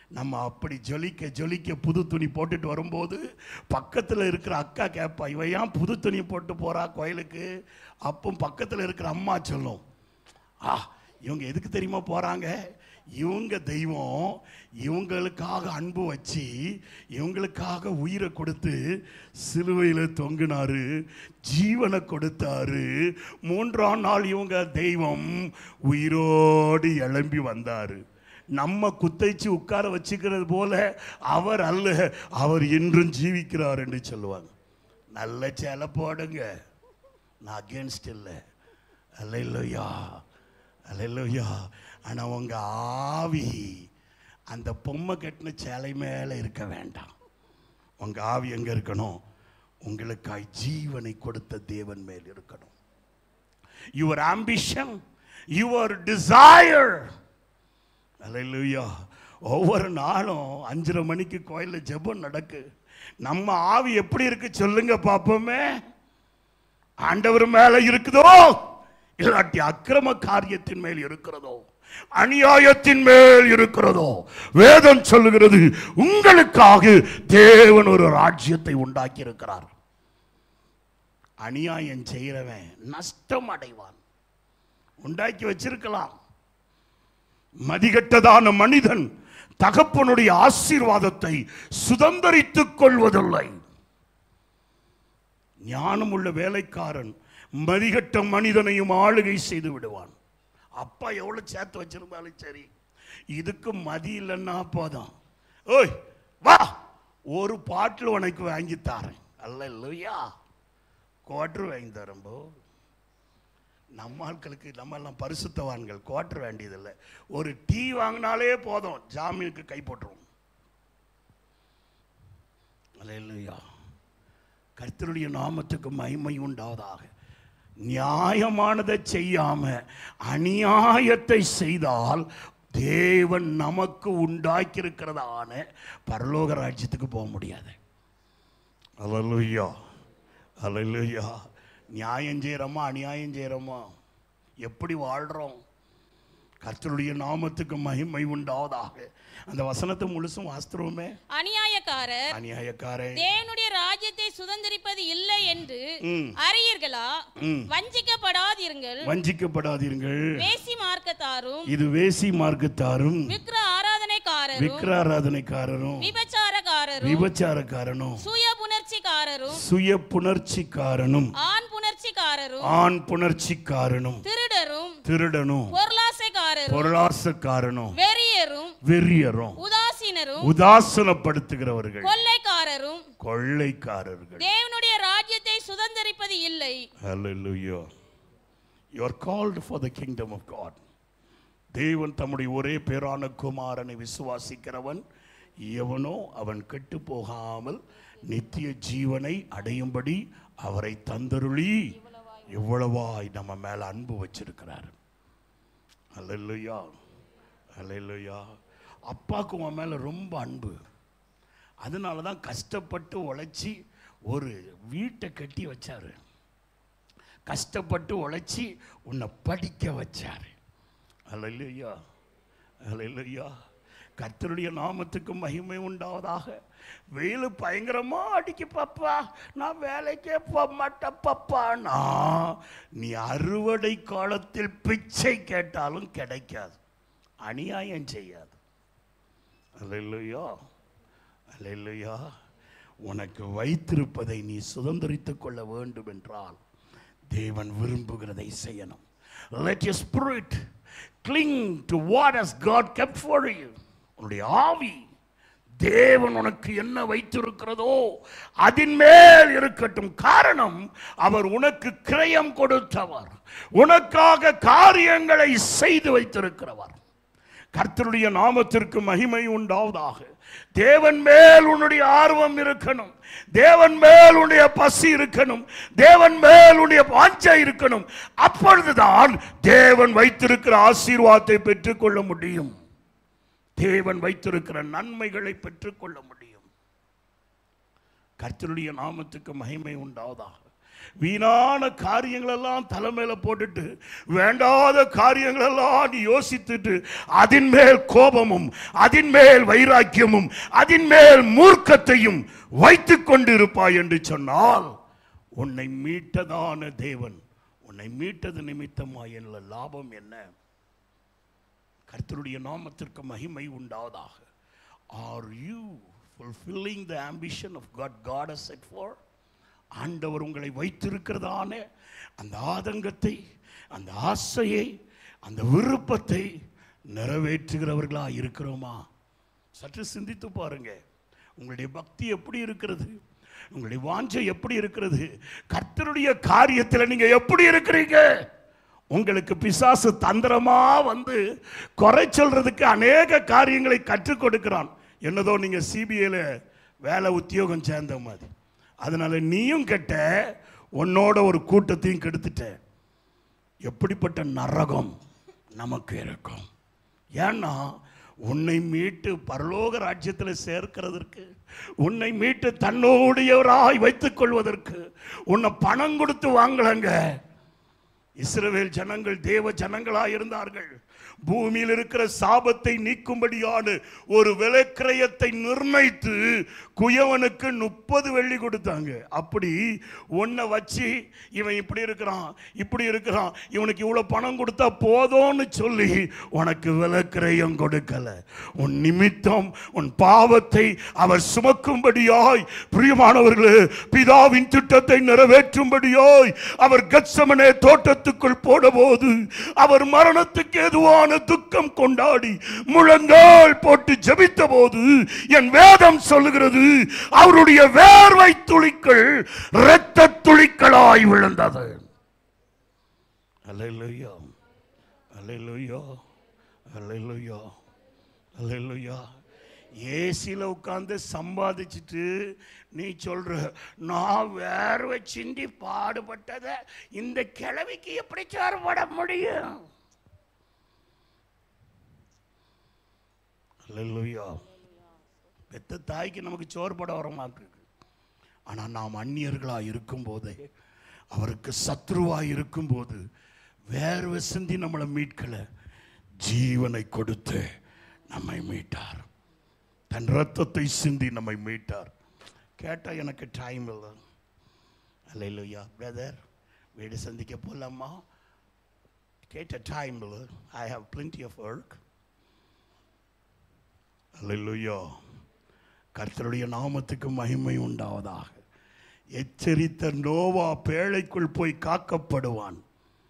நம்ம அப்படி ஜொலிக்க ஜொலிக்க புது துணி போட்டுட்டு வரும்போது பக்கத்தில் இருக்கிற அக்கா கேட்பா இவ ஏன் புது துணி போட்டு போறா கோயிலுக்கு அப்போ பக்கத்தில் இருக்கிற அம்மா சொல்லும் ஆ இவங்க எதுக்கு தெரியுமா போறாங்க இவங்க தெய்வம் இவங்களுக்காக அன்பு வச்சு இவங்களுக்காக உயிரை கொடுத்து சிலுவையில் தொங்கினாரு ஜீவனை கொடுத்தாரு மூன்றாம் நாள் இவங்க தெய்வம் உயிரோடு எழும்பி வந்தாரு நம்ம குத்தைச்சு உட்கார வச்சுக்கிறது போல அவர் அல்ல அவர் என்றும் ஜீவிக்கிறார் என்று சொல்லுவாங்க நல்ல சேலை போடுங்க நான் அகேன்ஸ்ட் இல்லை அல்லையா அல்லையா ஆனால் உங்க ஆவி அந்த பொம்மை கட்டின சேலை மேலே இருக்க வேண்டாம் உங்க ஆவி எங்க இருக்கணும் உங்களுக்காய் ஜீவனை கொடுத்த தேவன் மேல் இருக்கணும் யுவர் ஆம்பிஷன் யுவர் டிசையர் அல்லையா ஒவ்வொரு நாளும் அஞ்சரை மணிக்கு கோயிலில் ஜெபம் நடக்கு நம்ம ஆவி எப்படி இருக்கு சொல்லுங்க பாப்போமே ஆண்டவர் மேல இருக்குதோ இல்லாட்டி அக்கிரம காரியத்தின் மேல் இருக்கிறதோ அநியாயத்தின் மேல் இருக்கிறதோ வேதம் சொல்லுகிறது உங்களுக்காக தேவன் ஒரு ராஜ்யத்தை உண்டாக்கி இருக்கிறார் அநியாயம் செய்கிறவன் நஷ்டம் அடைவான் உண்டாக்கி வச்சிருக்கலாம் மதிகட்டதான மனிதன் தகப்பனுடைய ஆசீர்வாதத்தை சுதந்தரித்துக் கொள்வதில்லை ஞானம் உள்ள வேலைக்காரன் மதிகட்ட மனிதனையும் ஆளுகை செய்து விடுவான் அப்பா எவ்வளவு சேர்த்து வச்சிருந்தாலும் சரி இதுக்கு மதி இல்லைன்னா போதும் ஓய் வா ஒரு பாட்டில் உனக்கு வாங்கி தாரேன் அல்ல இல்லையா குவார்டர் வாங்கி தரேன் போ நம்ம ஆட்களுக்கு நம்ம எல்லாம் பரிசுத்தவான்கள் குவார்டர் வேண்டியதில்லை ஒரு டீ வாங்கினாலே போதும் ஜாமீனுக்கு கை போட்டுருவோம் அல்லேலூயா கர்த்தருடைய நாமத்துக்கு மகிமை உண்டாவதாக நியாயமானதை செய்யாம அநியாயத்தை செய்தால் தேவன் நமக்கு உண்டாக்கியிருக்கிறதான பரலோக ராஜ்யத்துக்கு போக முடியாது அல்லேலூயா அல்லேலூயா நியாயம் செய்கிறோமா அநியாயம் செய்கிறோமா எப்படி வாழ்கிறோம் கர்த்தருடைய நாமத்துக்கு மகிமை உண்டாவதாக அந்த வசனத்தை முழுசும் வாஸ்திரமே அநியாயக்காரர் அநியாயக்காரன் தேவனுடைய ராஜ்யத்தை சுதந்திரிப்பது இல்லை என்று ம். அறியீர்களா ம். வஞ்சிக்கப்படாதீர்கள் வஞ்சிக்கப்படாதீர்கள் வேசி மார்க்கத்தாரும் இது வேசி மார்க்கத்தாரும் விக்கிர ஆராதனைக்காரரும் விக்கிராராதனைக்காரரும் விபச்சாரக்காரரும் விபச்சாரக்காரனும் சுய புணர்ச்சிக்காரரும் சுய புணர்ச்சிக்காரனும் ஆண் புணர்ச்சிக்காரரும் ஆண் புணர்ச்சிக்காரனும் திருடரும் திருடனும் பொருளாசைக்காரரும் பொருளாசக்காரனும் வெறியரும் வெறியரும் உதாசீனரும் உதாசனப்படுத்துகிறவர்கள் கொள்ளைக்காரரும் கொள்ளைக்காரர்கள் தேவனுடைய ராஜ்யத்தை சுதந்திரிப்பது இல்லை Hallelujah. You are called for the kingdom of God. தேவன் தம்முடைய ஒரே பேரான குமாரனை விசுவாசிக்கிறவன் எவனோ அவன் கெட்டு போகாமல் நித்திய ஜீவனை அடையும்படி அவரை தந்தருளி இவ்வளவாய் நம்ம மேல அன்பு வச்சிருக்கிறார் அல்லையா அல்லையா அப்பாவுக்கு உன் மேல ரொம்ப அன்பு அதனால தான் கஷ்டப்பட்டு உழைச்சி ஒரு வீட்டை கட்டி வச்சாரு கஷ்டப்பட்டு உழைச்சி உன்னை படிக்க வச்சாரு அல்லையா அல்லையா கர்த்தருடைய நாமத்துக்கு மகிமை உண்டாவதாக வெயில் பயங்கரமா அடிக்கு பாப்பா நான் வேலைக்கே போக மாட்டேன் பாப்பா நான் நீ அறுவடை காலத்தில் பிச்சை கேட்டாலும் கிடைக்காது அநியாயம் செய்யாது அல்லையா அல்லையா உனக்கு வைத்திருப்பதை நீ சுதந்திரித்துக் கொள்ள வேண்டும் என்றால் தேவன் விரும்புகிறதை செய்யணும் let your spirit cling to what has god kept for you உன்னுடைய ஆவி தேவன் உனக்கு என்ன வைத்திருக்கிறதோ அதின் மேல் இருக்கட்டும் காரணம் அவர் உனக்கு கிரயம் கொடுத்தவர் உனக்காக காரியங்களை செய்து வைத்திருக்கிறவர் கர்த்தருடைய நாமத்திற்கு மகிமை உண்டாவதாக தேவன் மேல் உன்னுடைய ஆர்வம் இருக்கணும் தேவன் மேல் உன்னுடைய பசி இருக்கணும் தேவன் மேல் உன்னுடைய வாஞ்சை இருக்கணும் அப்பொழுதுதான் தேவன் வைத்திருக்கிற ஆசீர்வாதத்தை பெற்றுக்கொள்ள முடியும் தேவன் வைத்திருக்கிற நன்மைகளை பெற்றுக்கொள்ள முடியும் கர்த்தருடைய நாமத்துக்கு மகிமை உண்டாவதாக வீணான காரியங்களெல்லாம் தலைமையில போட்டுட்டு வேண்டாத காரியங்களெல்லாம் நீ யோசித்துட்டு அதின் மேல் கோபமும் அதின் மேல் வைராக்கியமும் அதின் மேல் மூர்க்கத்தையும் வைத்துக் கொண்டு இருப்பாய் என்று சொன்னால் உன்னை மீட்டதான தேவன் உன்னை மீட்டது நிமித்தமாய் என்ன லாபம் என்ன கர்த்தருடைய நாமத்திற்கு மகிமை உண்டாவதாக are you fulfilling the ambition of God God has set for ஆண்டவர் உங்களை வைத்திருக்கிறதான அந்த ஆதங்கத்தை அந்த ஆசையை அந்த விருப்பத்தை நிறைவேற்றுகிறவர்களா இருக்கிறோமா சற்று சிந்தித்து பாருங்க உங்களுடைய பக்தி எப்படி இருக்கிறது உங்களுடைய வாஞ்சை எப்படி இருக்கிறது கர்த்தருடைய காரியத்தில் நீங்க எப்படி இருக்கிறீங்க உங்களுக்கு பிசாசு தந்திரமா வந்து குறை சொல்றதுக்கு அநேக காரியங்களை கற்றுக் கொடுக்கிறான் என்னதோ நீங்க சிபிஐல வேலை உத்தியோகம் சேர்ந்த மாதிரி அதனால நீயும் கெட்ட உன்னோட ஒரு கூட்டத்தையும் கெடுத்துட்ட எப்படிப்பட்ட நரகம் நமக்கு இருக்கும் ஏன்னா உன்னை மீட்டு பரலோக ராஜ்யத்தில் சேர்க்கிறதற்கு உன்னை மீட்டு தன்னோடையவராய் வைத்துக் கொள்வதற்கு உன்னை பணம் கொடுத்து வாங்கலங்க இஸ்ரவேல் ஜனங்கள் தேவ ஜனங்களாய் இருந்தார்கள் பூமியில் இருக்கிற சாபத்தை நீக்கும்படியான ஒரு விலைக்கிரயத்தை நிர்ணயித்து குயவனுக்கு முப்பது வெள்ளி கொடுத்தாங்க அப்படி ஒன்றை வச்சு இவன் இப்படி இருக்கிறான் இப்படி இருக்கிறான் இவனுக்கு இவ்வளோ பணம் கொடுத்தா போதும்னு சொல்லி உனக்கு விலைக்கிரயம் கொடுக்கல உன் நிமித்தம் உன் பாவத்தை அவர் சுமக்கும்படியாய் பிரியமானவர்களே பிதாவின் திட்டத்தை நிறைவேற்றும்படியாய் அவர் கத்சமனே தோட்டத்துக்குள் போனபோது அவர் மரணத்துக்கு எதுவான துக்கம் கொண்டாடி முழங்கால் போட்டு ஜெபித்த போது என் வேதம் சொல்லுகிறது அவருடைய வேர்வை துளிகள் இரத்த துளிகளாய் விழுந்தது அல்லேலூயா அல்லேலூயா அல்லேலூயா அல்லேலூயா ஏசியில் உட்காந்து சம்பாதிச்சுட்டு நீ சொல்ற நான் வேர்வை சிந்தி பாடுபட்டதை இந்த கிழவிக்கு எப்படி சார்பட முடியும் அல்லேலூயா பெத்த தாய்க்கு நமக்கு சோறுபட வர மாட்டிருக்கு ஆனால் நாம் அந்நியர்களாக இருக்கும்போதே அவருக்கு சத்ருவாக இருக்கும்போது வேர்வை சிந்தி நம்மளை மீட்கல ஜீவனை கொடுத்து நம்மை மீட்டார் தன் ரத்தத்தை சிந்தி நம்மை மீட்டார் கேட்டால் எனக்கு டைம் இல்லை அல்லையா பிரதர் வீடு சந்திக்க போகலாமா கேட்ட டைம் இல்லை I have plenty of work அல்லையா கர்த்தருடைய நாமத்துக்கு மகிமை உண்டாவதாக எச்சரித்த நோவா பேழைக்குள் போய் காக்கப்படுவான்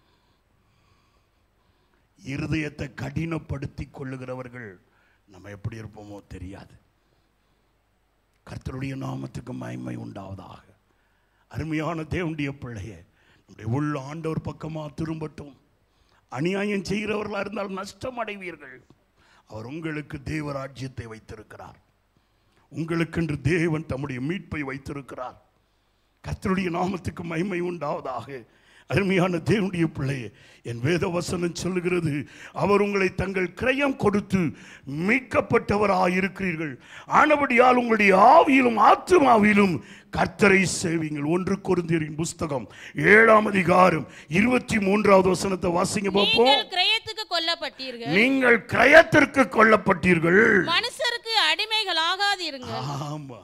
இருதயத்தை கடினப்படுத்தி கொள்ளுகிறவர்கள் நம்ம எப்படி இருப்போமோ தெரியாது கர்த்தருடைய நாமத்துக்கு மகிமை உண்டாவதாக அருமையான தேவனுடைய பிள்ளையே நம்முடைய உள்ள ஆண்டவர் பக்கமா திரும்பட்டும் அநியாயம் செய்கிறவர்களாக இருந்தால் நஷ்டம் அடைவீர்கள் அவர் உங்களுக்கு தேவராஜ்யத்தை வைத்திருக்கிறார் உங்களுக்கென்று தேவன் தம்முடைய மீட்பை வைத்திருக்கிறார் கர்த்தருடைய நாமத்துக்கு மகிமை உண்டாவதாக அருமையான தேவனுடைய பிள்ளையே என் வேத வசனம் சொல்லுகிறது அவர் உங்களை தங்கள் கிரயம் கொடுத்து மீட்கப்பட்டவராக இருக்கிறீர்கள் ஆனபடியால் உங்களுடைய ஆவியிலும் ஆத்துமாவிலும் கர்த்தரை சேவிங்கள் ஒன்று கொருந்தியரின் புஸ்தகம் ஏழாம் அதிகாரம் இருபத்தி மூன்றாவது வசனத்தை வாசிங்க பார்ப்போம் நீங்கள் கிரயத்துக்கு கொல்லப்பட்டீர்கள் நீங்கள் கிரயத்திற்கு கொல்லப்பட்டீர்கள் மனுஷருக்கு அடிமைகளாகாதீருங்கள் ஆமா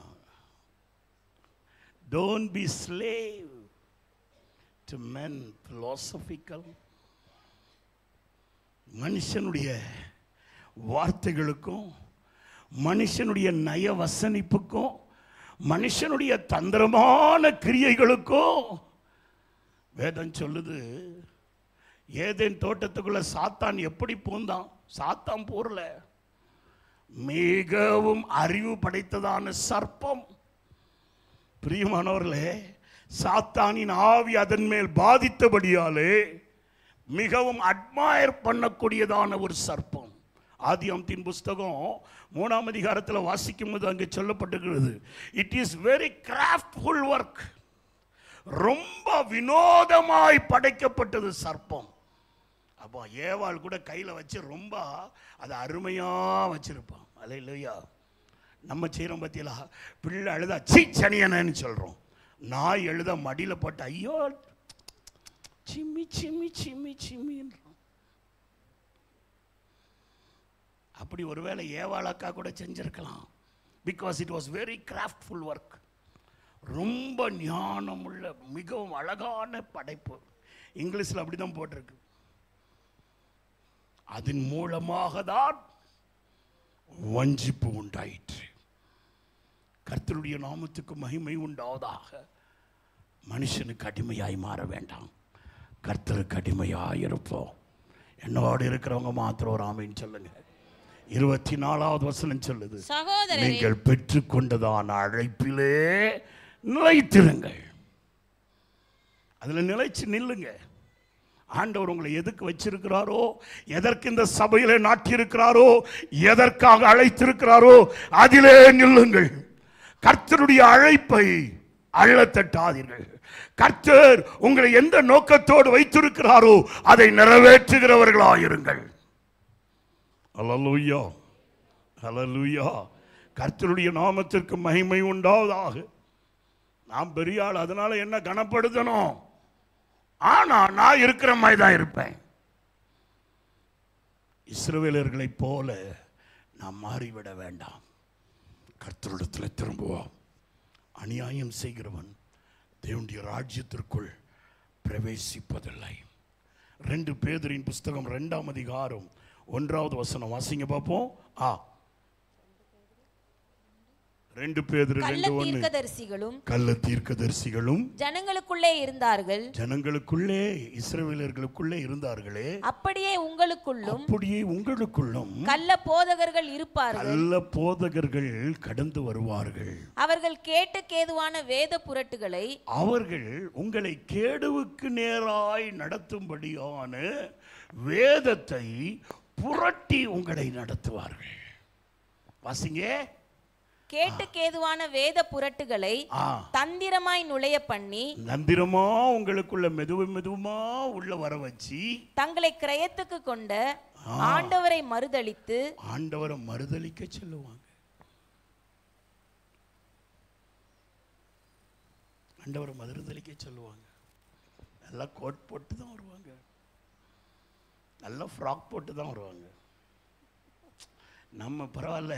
don't be slave to men philosophical மனுஷனுடைய வார்த்தைகளுக்கும் மனுஷனுடைய நய வசனிப்புக்கும் மனுஷனுடைய தந்திரமான கிரியைகளுக்கும் வேதம் சொல்லுது ஏதேன் தோட்டத்துக்குள்ள சாத்தான் எப்படி பூந்தான் சாத்தான் போர்ல மிகவும் அறிவு படைத்ததான சர்ப்பம் பிரியமானவர்களே சாத்தானின் ஆவி அதன் மேல் பாதித்தபடியாலே மிகவும் அட்மயர் பண்ணக்கூடியதான ஒரு சர்ப்பம் ஆதியாமத்தின் புஸ்தகம் மூணாம் அதிகாரத்தில் வாசிக்கும் போது அங்கே சொல்லப்பட்டிருக்கிறது it is very craftful work ரொம்ப வினோதமாய் படைக்கப்பட்டது சர்ப்பம் அப்போ ஏவாள் கூட கையில் வச்சு ரொம்ப அதை அருமையாக வச்சிருப்பான் அல்ல இல்லையா நம்ம செய்கிறோம் பத்தியலா பிள்ளை அழுதா சீ சனியனன்னு சொல்கிறோம் நாய் எழுத மடியில் போட்டு ஐயோ சிம்மி சிம்மி சிம்மி சிம்மின்றான் அப்படி ஒருவேளை ஏவாளக்கா கூட செஞ்சிருக்கலாம் because it was very craftful work ரொம்ப ஞானமுள்ள மிகவும் அழகான படைப்பு இங்கிலீஷில் அப்படி தான் போட்டிருக்கு அதன் மூலமாக தான் வஞ்சிப்பு உண்டாயிற்று கர்த்தருடைய நாமத்துக்கு மகிமை உண்டாவதாக மனுஷனுக்கு அடிமையாய் மாற வேண்டாம் கர்த்தருக்கு அடிமையாய் இருப்போம் என்னோடு இருக்கிறவங்க மாத்திரம் ஒரு ஆமைன்னு சொல்லுங்க இருபத்தி நாலாவது வசனம் சொல்லுது சகோதரரே நீங்கள் பெற்றுக்கொண்டதான அழைப்பிலே நிலைத்திருங்கள் அதுல நிலைச்சு நில்லுங்க ஆண்டவர் உங்களை எதுக்கு வச்சிருக்கிறாரோ எதற்கு இந்த சபையிலே நாட்டியிருக்கிறாரோ எதற்காக அழைத்திருக்கிறாரோ அதிலே நில்லுங்கள் கர்த்தருடைய அழைப்பை அள்ளத்தட்டாதீர்கள் கர்த்தர் உங்களை எந்த நோக்கத்தோடு வைத்திருக்கிறாரோ அதை நிறைவேற்றுகிறவர்களாயிருங்கள் அல்லேலூயா ஹalleluya கர்த்தருடைய நாமத்திற்கு மகிமை உண்டாவதாக நான் பெரிய ஆள் அதனால என்ன கனப்படுத்தணும் ஆனா நான் இருக்கிற மாதிரி தான் இருப்பேன் இஸ்ரவேலர்களைப் போல நாம் மாறிவிட வேண்டாம் கர்த்தரிடத்தில் திரும்புவோம் அநியாயம் செய்கிறவன் தேவனுடைய ராஜ்யத்திற்குள் பிரவேசிப்பதில்லை ரெண்டு பேதரின் புஸ்தகம் ரெண்டாம் அதிகாரம் ஒன்றாவது வசனம் வாசிங்க பார்ப்போம் ஆ ரெண்டு பேதர் கள்ள ரெண்டு ஒன்று தீர்க்கதரிசிகளும் கள்ள தீர்க்கதரிசிகளும் ஜனங்களுக்குள்ளே இருந்தார்கள் ஜனங்களுக்குள்ளே இஸ்ரவேலர்களுக்குள்ளே இருந்தார்களே அப்படியே உங்களுக்குள்ளும் அப்படியே உங்களுக்குள்ளும் கள்ள போதகர்கள் இருப்பார்கள் நல்ல போதகர்கள் கடந்து வருவார்கள் அவர்கள் கேட்டு கேதுவான வேத புரட்டுகளை அவர்கள் உங்களை கேடுவுக்கு நேராய் நடத்தும்படியான வேதத்தை புரட்டி உங்களை நடத்துவார்கள் வாசிங்க கேட்டு கேதுவான வேத புரட்டுகளை ஆ தந்திரமாய் நுழைய பண்ணி நந்திரமா உங்களுக்குள்ள மெதுவு மெதுவமா உள்ள வர வச்சு தங்களை கிரயத்துக்கு கொண்ட ஆண்டவரை மறுதலித்து ஆண்டவரை மறுதலிக்க சொல்லுவாங்க ஆண்டவரை மறுதலிக்க சொல்லுவாங்க நல்லா கோட் போட்டு தான் வருவாங்க நல்லா ஃப்ராக் போட்டு தான் வருவாங்க நம்ம பரவாயில்ல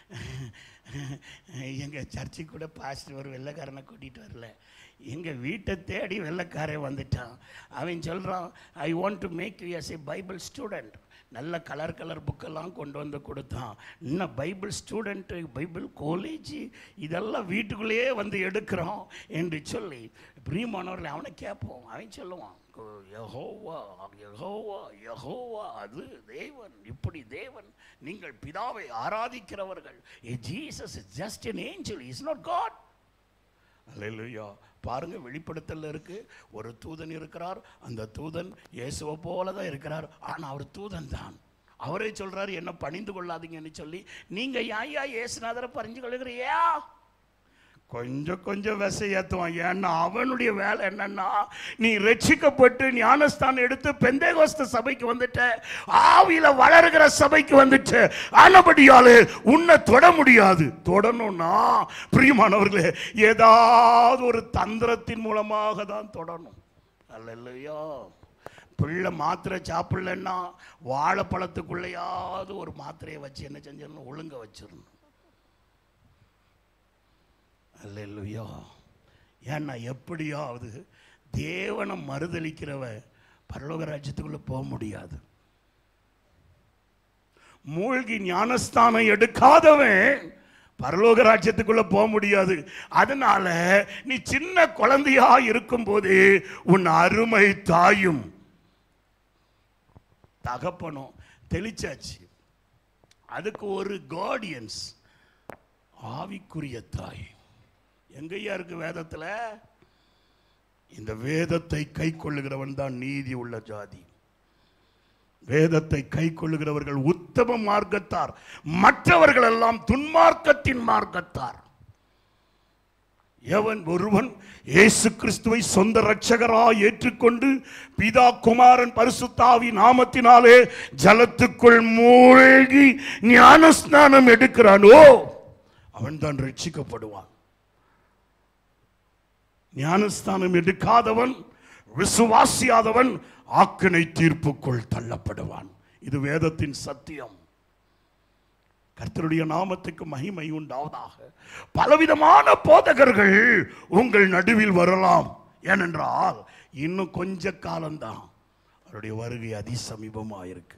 எங்கள் சர்ச்சுக்கு கூட பாஸ்டர் ஒரு வெள்ளைக்காரனை கூட்டிகிட்டு வரல எங்கள் வீட்டை தேடி வெள்ளைக்காரன் வந்துட்டான் அவன் சொல்கிறான் I want to make you as a Bible student நல்ல கலர் கலர் புக்கெல்லாம் கொண்டு வந்து கொடுத்தான் இன்னும் பைபிள் ஸ்டூடெண்ட்டு பைபிள் காலேஜ் இதெல்லாம் வீட்டுக்குள்ளேயே வந்து எடுக்கிறோம் என்று சொல்லி பிரியமானவர்களை அவனை கேட்போம் அவன் சொல்லுவான் யஹோவா யஹோவா யஹோவா அது தேவன் இப்படி தேவன் நீங்கள் பிதாவை ஆராதிக்கிறவர்கள் a Jesus is just an angel is not God அல்லேலூயா பாருங்க வெளிப்படுத்தல்ல இருக்கு ஒரு தூதன் இருக்கிறார் அந்த தூதன் இயேசுவை போல தான் இருக்கிறார் ஆனா அவர் தூதன் தான் அவரே சொல்றாரு என்ன பணிந்து கொள்ளாதீங்கன்னு சொல்லி நீங்க யாயா இயேசுநாதரை பறிஞ்சு கொள்ளுகிறியா கொஞ்சம் கொஞ்சம் விசை ஏற்றுவான் ஏன்னா அவனுடைய வேலை என்னன்னா நீ ரட்சிக்கப்பட்டு ஞானஸ்தானம் எடுத்து பெந்தேகோஸ்த சபைக்கு வந்துட்ட ஆவியில வளருகிற சபைக்கு வந்துட்ட ஆனபடியாலே உன்னை தொட முடியாது தொடணும்னா பிரியமானவர்களே ஏதாவது ஒரு தந்திரத்தின் மூலமாக தான் தொடணும் அல்லையா பிள்ளை மாத்திரை சாப்பிடலன்னா வாழைப்பழத்துக்குள்ளேயாவது ஒரு மாத்திரையை வச்சு என்ன செஞ்சிடணும் ஒழுங்க வச்சிடணும் அல்லேலூயா ஏன்னா எப்படியாவது தேவனை மறுதலிக்கிறவ பரலோக ராஜ்யத்துக்குள்ள போக முடியாது மூழ்கி ஞானஸ்தானம் எடுக்காதவன் பரலோக ராஜ்யத்துக்குள்ள போக முடியாது அதனால நீ சின்ன குழந்தையா இருக்கும்போது உன் அருமை தாயும் தகப்பனும் தெளிச்சாச்சு அதுக்கு ஒரு கார்டியன்ஸ் ஆவிக்குரிய தாய் எங்கய்யா இருக்கு வேதத்துல இந்த வேதத்தை கை கொள்ளுகிறவன் தான் நீதி உள்ள ஜாதி வேதத்தை கை கொள்ளுகிறவர்கள் உத்தம மார்க்கத்தார் மற்றவர்கள் எல்லாம் துன்மார்க்கத்தின் மார்க்கத்தார் எவன் ஒருவன் இயேசு கிறிஸ்துவை சொந்த இரட்சகராய் ஏற்றுக்கொண்டு பிதா குமாரன் பரிசுத்தாவி நாமத்தினாலே ஜலத்துக்குள் மூழ்கி ஞானஸ்நானம் எடுக்கிறானோ அவன் தான் ரட்சிக்கப்படுவான் ஞானஸ்தானம் எடுக்காதவன் விசுவாசியாதவன் ஆக்கினை தீர்ப்புக்குள் தள்ளப்படுவான் இது வேதத்தின் சத்தியம் கர்த்தருடைய நாமத்துக்கு மகிமை உண்டாவதாக பலவிதமான போதகர்கள் உங்கள் நடுவில் வரலாம் ஏனென்றால் இன்னும் கொஞ்ச காலம்தான் அவருடைய வருகை அதிசமீபமாக இருக்கு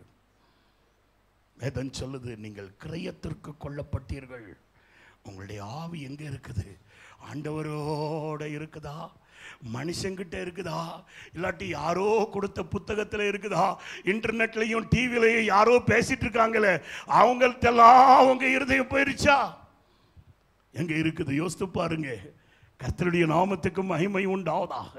வேதம் சொல்லுது நீங்கள் கிரயத்திற்கு கொல்லப்பட்டீர்கள் உங்களுடைய ஆவி எங்க இருக்குது ஆண்டவரோட இருக்குதா மனுஷங்கிட்ட இருக்குதா இல்லாட்டி யாரோ கொடுத்த புத்தகத்தில் இருக்குதா இன்டர்நெட்லையும் டிவிலையும் யாரோ பேசிட்டு இருக்காங்களே அவங்கள்ட்டெல்லாம் அவங்க இருதயம் போயிருச்சா எங்க இருக்குது யோசித்து பாருங்க கர்த்தருடைய நாமத்துக்கு மகிமை உண்டாவதாக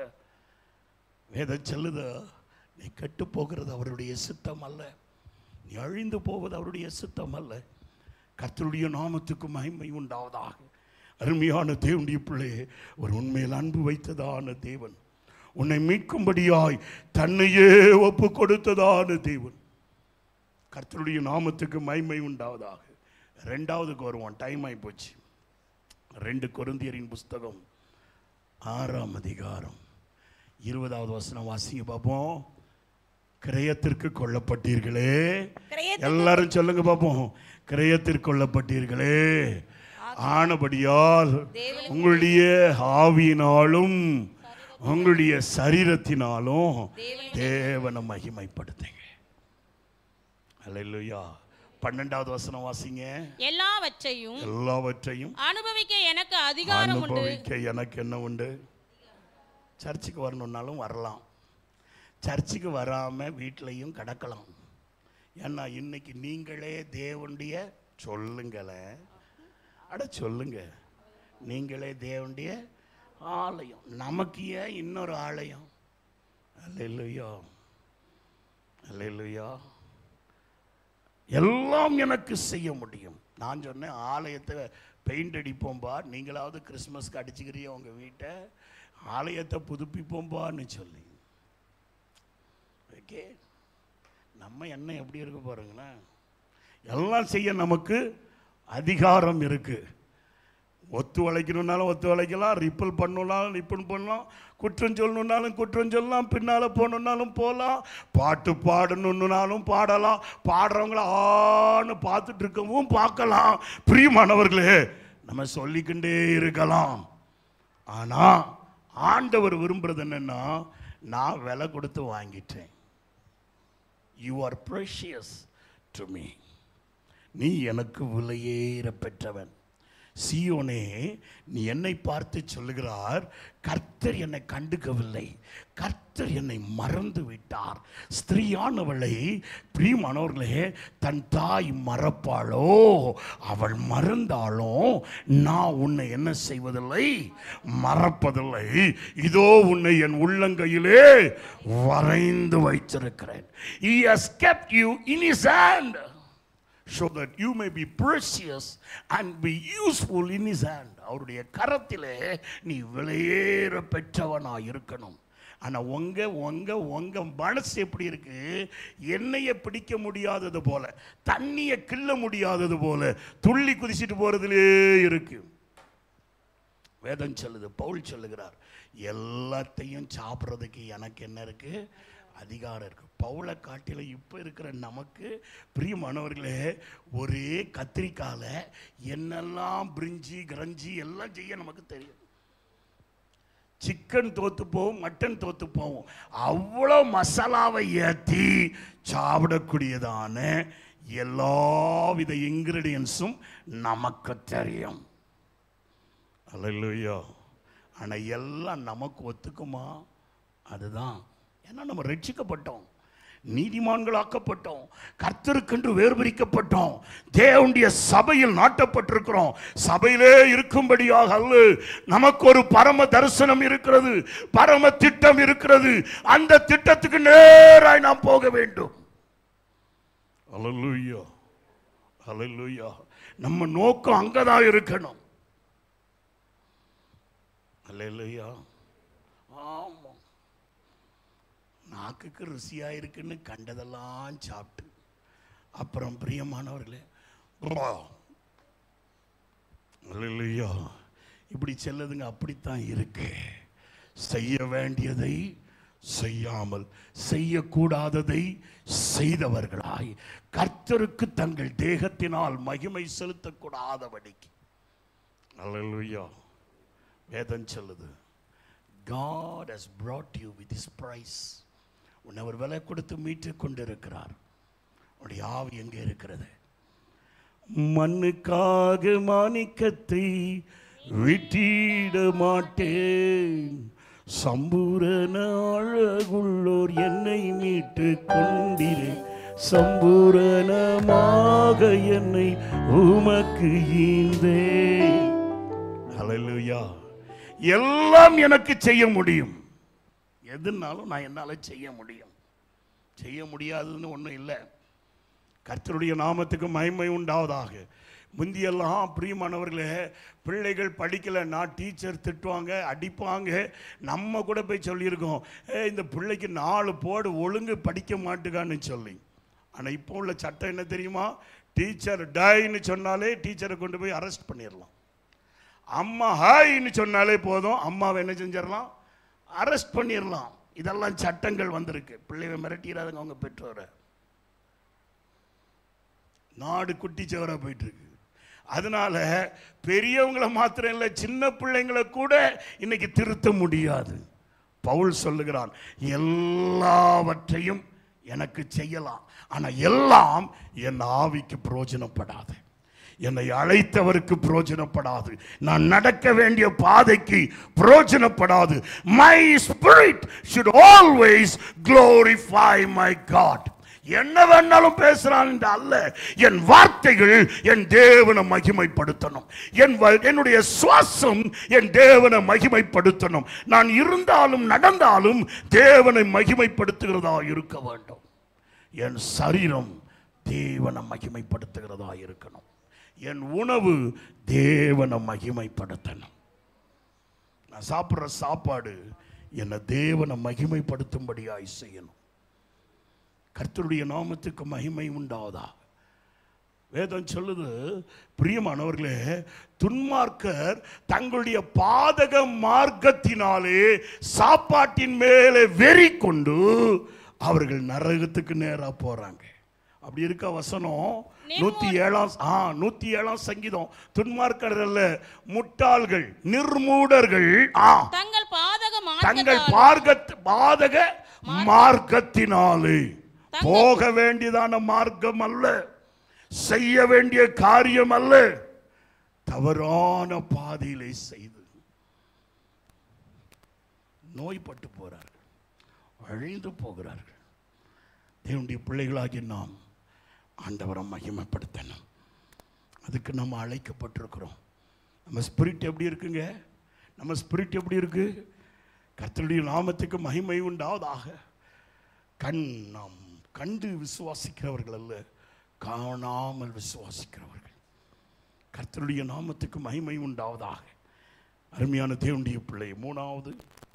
வேதம் சொல்லுது நீ கெட்டு போகிறது அவருடைய சித்தம் அல்ல நீ அழிந்து போவது அவருடைய சித்தம் அல்ல கர்த்தருடைய நாமத்துக்கு மகிமை உண்டாவதாக அருமையான தேவனுடைய பிள்ளை ஒரு உண்மையில் அன்பு வைத்ததான தேவன் உன்னை மீட்கும்படியாய் தன்னையே ஒப்பு கொடுத்ததான தேவன் கர்த்தருடைய நாமத்துக்கு மகிமை உண்டாவதாக ரெண்டாவதுக்கு வருவோம் டைம் ஆகி போச்சு ரெண்டு கொருந்தியரின் புஸ்தகம் ஆறாம் அதிகாரம் இருபதாவது வசனம் வாசிங்க பார்ப்போம் கிரயத்திற்கு கொல்லப்பட்டீர்களே கிரயத்துக்கு- எல்லாரும் சொல்லுங்க பார்ப்போம் கிரயத்திற்கு கொல்லப்பட்டீர்களே ஆனபடியால் தேவனுக்கு- உங்களுடைய ஆவியினாலும் உங்களுடைய சரீரத்தினாலும் தேவனை மகிமைப்படுத்துங்க அல்லேலூயா பன்னெண்டாவது வசனம் வாசிங்க எல்லாவற்றையும் எல்லாவற்றையும் அனுபவிக்க எனக்கு அதிகாரம் உண்டு அனுபவிக்க எனக்கு என்ன உண்டு சர்ச்சுக்கு வரணுன்னாலும் வரலாம் சர்ச்சுக்கு வராம வீட்லயும் கிடக்கலாம் ஏன்னா இன்னைக்கு நீங்களே தேவனுடைய சொல்லுங்களேன் அட சொல்லுங்க நீங்களே தேவனுடைய ஆலயம் நமக்கு ஏன் இன்னொரு ஆலயம் அல்லேலூயா அல்லேலூயா எல்லாம் எனக்கு செய்ய முடியும் நான் சொன்னேன் ஆலயத்தை பெயிண்ட் அடிப்போம்பா நீங்களாவது கிறிஸ்மஸ்க்கு அடிச்சுக்கிறீங்க உங்கள் வீட்டை ஆலயத்தை புதுப்பிப்போம்பான்னு சொல்லி ஓகே நம்ம என்ன எப்படி இருக்க போகிறோங்களேன் எல்லாம் செய்ய நமக்கு அதிகாரம் இருக்கு ஒத்து வளைக்கணும்னாலும் ஒத்து வளைக்கலாம் ரிப்பல் பண்ணணும்னாலும் ரிப்பல் பண்ணலாம் குற்றம் சொல்லணும்னாலும் குற்றம் சொல்லலாம் பின்னால் போகணுன்னாலும் போகலாம் பாட்டு பாடணுன்னாலும் பாடலாம் பாடுறவங்கள ஆன்னு பார்த்துட்டு இருக்கவும் பார்க்கலாம் பிரியமானவர்களே நம்ம சொல்லிக்கிண்டே இருக்கலாம் ஆனால் ஆண்டவர் விரும்புறது என்னன்னா நான் விலை கொடுத்து வாங்கிட்டேன் you are precious to me நீ எனக்கு விலையேற பெற்றவன் சீயோனே நீ என்னை பார்த்து சொல்லுகிறார் கர்த்தர் என்னை கண்டுக்கவில்லை கர்த்தர் என்னை மறந்து விட்டார் ஸ்திரீயானவளை பிரியமானவர்களே தன் தாய் மறப்பாளோ அவள் மறந்தாலும் நான் உன்னை என்ன செய்வதில்லை மறப்பதில்லை இதோ உன்னை என் உள்ளங்கையிலே வரைந்து வைத்திருக்கிறேன் he has kept you in his hand so that you may be precious and be useful in his hand அவருடைய கரத்திலே நீ விலையேற பெற்றவனாய் இருக்கணும் ஆனா உங்க உங்க உங்க மனசு எப்படி இருக்கு எண்ணெயை பிடிக்க முடியாதது போல தண்ணியை கிள்ள முடியாதது போல துள்ளி குதிச்சிட்டு போறதுலே இருக்கு வேதம் சொல்லுது பவுல் சொல்லுகிறார் எல்லாத்தையும் சாப்பிட்றதுக்கு எனக்கு என்ன இருக்கு அதிகாரம் இருக்கு பவுலை காட்டில இப்போ இருக்கிற நமக்கு பிரியமானவர்களே ஒரே கத்திரிக்கால என்னெல்லாம் பிரிஞ்சி கிரஞ்சி எல்லாம் செய்ய நமக்கு தெரியும் சிக்கன் தோத்து போகும் மட்டன் தோத்து போகும் அவ்வளோ மசாலாவை ஏற்றி சாப்பிடக்கூடியதான எல்லாவித இன்கிரீடியன்ஸும் நமக்கு தெரியும் அல்லையா ஆனால் எல்லாம் நமக்கு ஒத்துக்குமா அதுதான் ஏன்னா நம்ம ரட்சிக்கப்பட்டோம் நீதிமான்களாக்கப்பட்டோம் கர்த்தருக்கென்று வேறுபிரிக்கப்பட்டோம் தேவனுடைய சபையில் நாட்டப்பட்டிருக்கிறோம் சபையிலே இருக்கும்படியாக அல்ல நமக்கு ஒரு பரம தரிசனம் இருக்கிறது பரம திட்டம் இருக்கிறது அந்த திட்டத்துக்கு நேராய் நாம் போக வேண்டும் அல்லேலூயா அல்லேலூயா நம்ம நோக்கம் அங்கதான் இருக்கணும் அல்லேலூயா ஆமா நாக்குக்கு ருசியா இருக்குன்னு கண்டதெல்லாம் சாப்பிட்டு அப்புறம் பிரியமானவர்களே பா. அல்லேலூயா இப்படி செல்லதுங்க அப்படித்தான் இருக்கு செய்ய வேண்டியதை செய்யாமல் செய்யக்கூடாததை செய்தவர்களாய் கர்த்தருக்கு தங்கள் தேகத்தினால் மகிமை செலுத்தக்கூடாதபடிக்கு அல்லேலூயா வேதம் சொல்லுது God has brought you with his price உன்னை அவர் விலை கொடுத்து மீட்டு கொண்டிருக்கிறார் உன்னுடைய ஆவி எங்கே இருக்கிறது மண்ணுக்காக மாணிக்கத்தை விட்டிட மாட்டேன் சம்பூரண அழகுள்ளோர் என்னை மீட்டு கொண்டிரு சம்பூரணமாக என்னை உமக்கு ஈந்தேன் ஹalleluya எல்லாம் எனக்கு செய்ய முடியும் எதுனாலும் நான் என்னால செய்ய முடியும் செய்ய முடியாதுன்னு ஒன்றும் இல்லை கர்த்தருடைய நாமத்துக்கு மகிமை உண்டாவதாக முந்தியெல்லாம் பிரியமானவர்களே பிள்ளைகள் படிக்கலைன்னா டீச்சர் திட்டுவாங்க அடிப்பாங்க நம்ம கூட போய் சொல்லியிருக்கோம் ஏ இந்த பிள்ளைக்கு நாலு போடு ஒழுங்கு படிக்க மாட்டுக்கான்னு சொல்லி ஆனால் இப்போ உள்ள சட்டம் என்ன தெரியுமா டீச்சர் டைன்னு சொன்னாலே டீச்சரை கொண்டு போய் அரெஸ்ட் பண்ணிடலாம் அம்மா ஹாய்ன்னு சொன்னாலே போதும் அம்மாவை என்ன செஞ்சிடலாம் அரெஸ்ட் பண்ணிடலாம் இதெல்லாம் சட்டங்கள் வந்திருக்கு பிள்ளைவை மிரட்டிடாதுங்க அவங்க பெற்றோரை நாடு குட்டிச்சவரா போயிட்டு இருக்கு அதனால பெரியவங்களை மாத்திரம் இல்லை சின்ன பிள்ளைங்களை கூட இன்னைக்கு திருத்த முடியாது பவுல் சொல்லுகிறான் எல்லாவற்றையும் எனக்கு செய்யலாம் ஆனா எல்லாம் என் ஆவிக்கு பிரயோஜனப்படாது என்னை அழைத்தவருக்கு பிரயோஜனப்படாது நான் நடக்க வேண்டிய பாதைக்கு பிரயோஜனப்படாது my spirit should always glorify my God என்ன வேணாலும் பேசுறான் என்று அல்ல என் வார்த்தைகள் என் தேவனை மகிமைப்படுத்தணும் என் வ- என்னுடைய சுவாசம் என் தேவனை மகிமைப்படுத்தணும் நான் இருந்தாலும் நடந்தாலும் தேவனை மகிமைப்படுத்துகிறதா இருக்க வேண்டும் என் சரீரம் தேவனை மகிமைப்படுத்துகிறதா இருக்கணும் என் உணவு தேவனை மகிமைப்படுத்தணும் நான் சாப்பிட்ற சாப்பாடு என்னை தேவனை மகிமைப்படுத்தும்படியாய் செய்யணும் கர்த்தருடைய நாமத்துக்கு மகிமை உண்டாவதா வேதம் சொல்லுது பிரியமானவர்களே துன்மார்க்கர் தங்களுடைய பாதக மார்க்கத்தினாலே சாப்பாட்டின் மேலே வெறி கொண்டு அவர்கள் நரகத்துக்கு நேரா போறாங்க அப்படி இருக்க வசனம் நூத்தி ஏழாம் ஆ நூத்தி ஏழாம் சங்கீதம் துன்மார்க்கர் அல்ல முட்டாள்கள் நிர்மூடர்கள் ஆ தங்கள் பாதக தங்கள் மார்க்கத்தால் பார்க்க பாதக மார்க்கத்தினாலே போக வேண்டியதான மார்க்கம் அல்ல செய்ய வேண்டிய காரியம் அல்ல தவறான பாதையிலே செய்து நோய்பட்டு போறார்கள் அழிந்து போகிறார்கள் தேவனுடைய பிள்ளைகளாகி நாம் ஆண்டவரை மகிமைப்படுத்தணும் அதுக்கு நம்ம அழைக்கப்பட்டிருக்கிறோம் நம்ம ஸ்பிரிட் எப்படி இருக்குங்க நம்ம ஸ்பிரிட் எப்படி இருக்கு கர்த்தருடைய நாமத்துக்கு மகிமை உண்டாவதாக கண் நாம் கண்டு விசுவாசிக்கிறவர்கள் அல்ல காணாமல் விசுவாசிக்கிறவர்கள் கர்த்தருடைய நாமத்துக்கு மகிமை உண்டாவதாக அருமையான தேவனுடைய பிள்ளை மூணாவது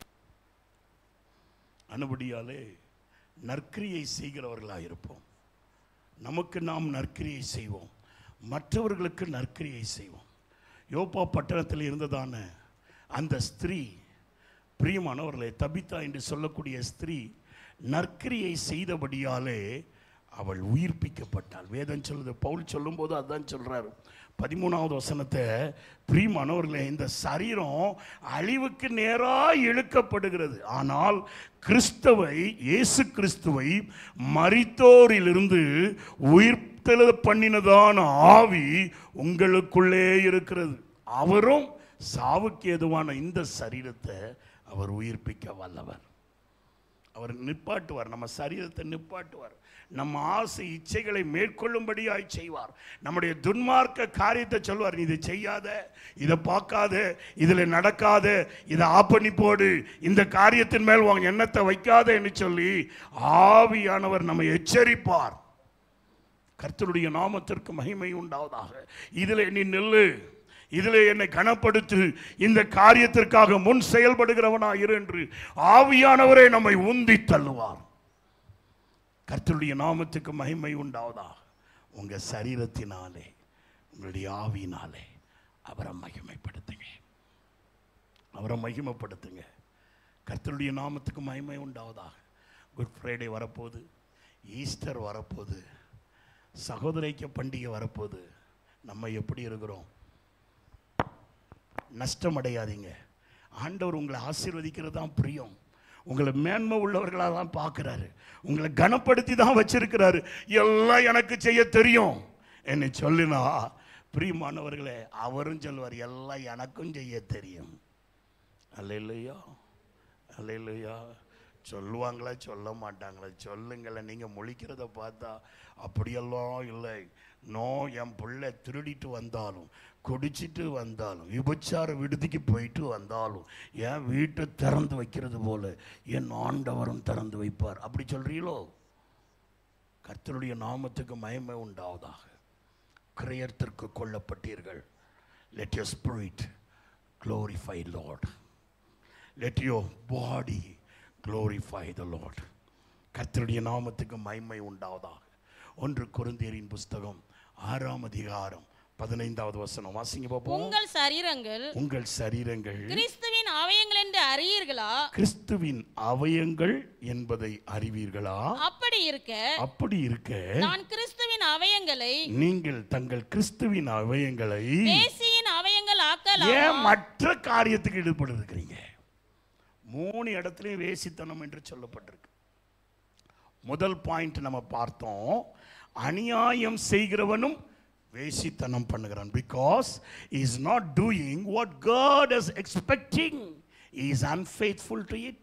அனுபடியாலே நற்கிரியை செய்கிறவர்களாக இருப்போம் நமக்கு நாம் நற்கிரியை செய்வோம் மற்றவர்களுக்கு நற்கிரியை செய்வோம் யோப்பா பட்டணத்தில் இருந்ததான அந்த ஸ்திரீ பிரியமானவர்களே தபிதா என்று சொல்லக்கூடிய ஸ்திரீ நற்கிரியை செய்தபடியாலே அவள் உயிர்ப்பிக்கப்பட்டாள் வேதம் சொல்லுது பவுல் சொல்லும்போது அதான் சொல்றாரு பதிமூணாவது வசனத்தை பிரியமானவர்களே இந்த சரீரம் அழிவுக்கு நேராக இழுக்கப்படுகிறது ஆனால் கிறிஸ்தவை இயேசு கிறிஸ்துவை மரித்தோரிலிருந்து உயிர்த்தெழ பண்ணினதான ஆவி உங்களுக்குள்ளே இருக்கிறது அவரும் சாவுக்கு ஏதுவான இந்த சரீரத்தை அவர் உயிர்ப்பிக்க வல்லவர் அவர் நிப்பாட்டுவார் நம்ம சரீரத்தை நிப்பாட்டுவார் நம்ம ஆசை இச்சைகளை மேற்கொள்ளும்படியாய் செய்வார் நம்முடைய துன்மார்க்க காரியத்தை சொல்வார் நீ இதை செய்யாத இதை பார்க்காத இதில் நடக்காத இதை ஆப் பண்ணி போடு இந்த காரியத்தின் மேல் உன் எண்ணத்தை வைக்காத என்று சொல்லி ஆவியானவர் நம்மை எச்சரிப்பார் கர்த்தருடைய நாமத்திற்கு மகிமை உண்டாவதாக இதில் நீ நெல்லு இதில் என்னை கனப்படுத்து இந்த காரியத்திற்காக முன் செயல்படுகிறவனா இரு என்று ஆவியானவரே நம்மை உந்தி தள்ளுவார் கர்த்தருடைய நாமத்துக்கு மகிமை உண்டாவதாக உங்க சரீரத்தினாலே உங்களுடைய ஆவியினாலே அவரை மகிமைப்படுத்துங்க அவரை மகிமைப்படுத்துங்க கர்த்தருடைய நாமத்துக்கு மகிமை உண்டாவதாக குட் ஃப்ரைடே வரப்போகுது ஈஸ்டர் வரப்போகுது சகோதரிக்க பண்டிகை வரப்போகுது நம்ம எப்படி இருக்கிறோம் நஷ்டம் அடையாதீங்க ஆண்டவர் உங்களை ஆசீர்வதிக்கிறது தான் பிரியம் உங்களை மேன்மை உள்ளவர்களாக தான் பார்க்குறாரு உங்களை கனப்படுத்தி தான் வச்சிருக்கிறாரு எல்லாம் எனக்கு செய்ய தெரியும் என்னை சொல்லினா பிரியமானவர்களே அவரும் சொல்லுவார் எல்லாம் எனக்கும் செய்ய தெரியும் அல்லையா அல்லையா சொல்லுவாங்களா சொல்ல மாட்டாங்களா சொல்லுங்களேன் நீங்கள் முழிக்கிறத பார்த்தா அப்படியெல்லாம் இல்லை நோ என் பிள்ளை திருடிட்டு வந்தாலும் குடிச்சிட்டு வந்தாலும் விபச்சார விடுதிக்கு போயிட்டு வந்தாலும் என் வீட்டை திறந்து வைக்கிறது போல என் ஆண்டவரும் திறந்து வைப்பார் அப்படி சொல்றீங்களோ கர்த்தருடைய நாமத்துக்கு மயமை உண்டாவதாக கிரயத்திற்கு கொல்லப்பட்டீர்கள் let your spirit glorify Lord. Let your body glorify the Lord. கர்த்தருடைய நாமத்துக்கு மகிமை உண்டாவதாக ஒன்று குருந்தியரின் புஸ்தகம் ஆறாம் அதிகாரம் பதினைந்தாவது வசனம் வாசிங்க பார்ப்போம் உங்கள் சரீரங்கள் உங்கள் சரீரங்கள் கிறிஸ்துவின் அவயங்கள் என்று அறியீர்களா கிறிஸ்துவின் அவயங்கள் என்பதை அறிவீர்களா அப்படி இருக்க அப்படி இருக்க நான் கிறிஸ்துவின் அவயங்களை நீங்கள் தங்கள் கிறிஸ்துவின் அவயங்களை பேசியின் அவயங்கள் ஆக்கலாம் ஏன் மற்ற காரியத்துக்கு ஈடுபட்டு இருக்கிறீங்க மூணு இடத்துலையும் வேசித்தனம் என்று சொல்லப்பட்டிருக்கு முதல் பாயிண்ட் நம்ம பார்த்தோம் அநியாயம் செய்கிறவனும் வேசித்தனம் பண்ணுகிறான் because is not doing what God is expecting is unfaithful to it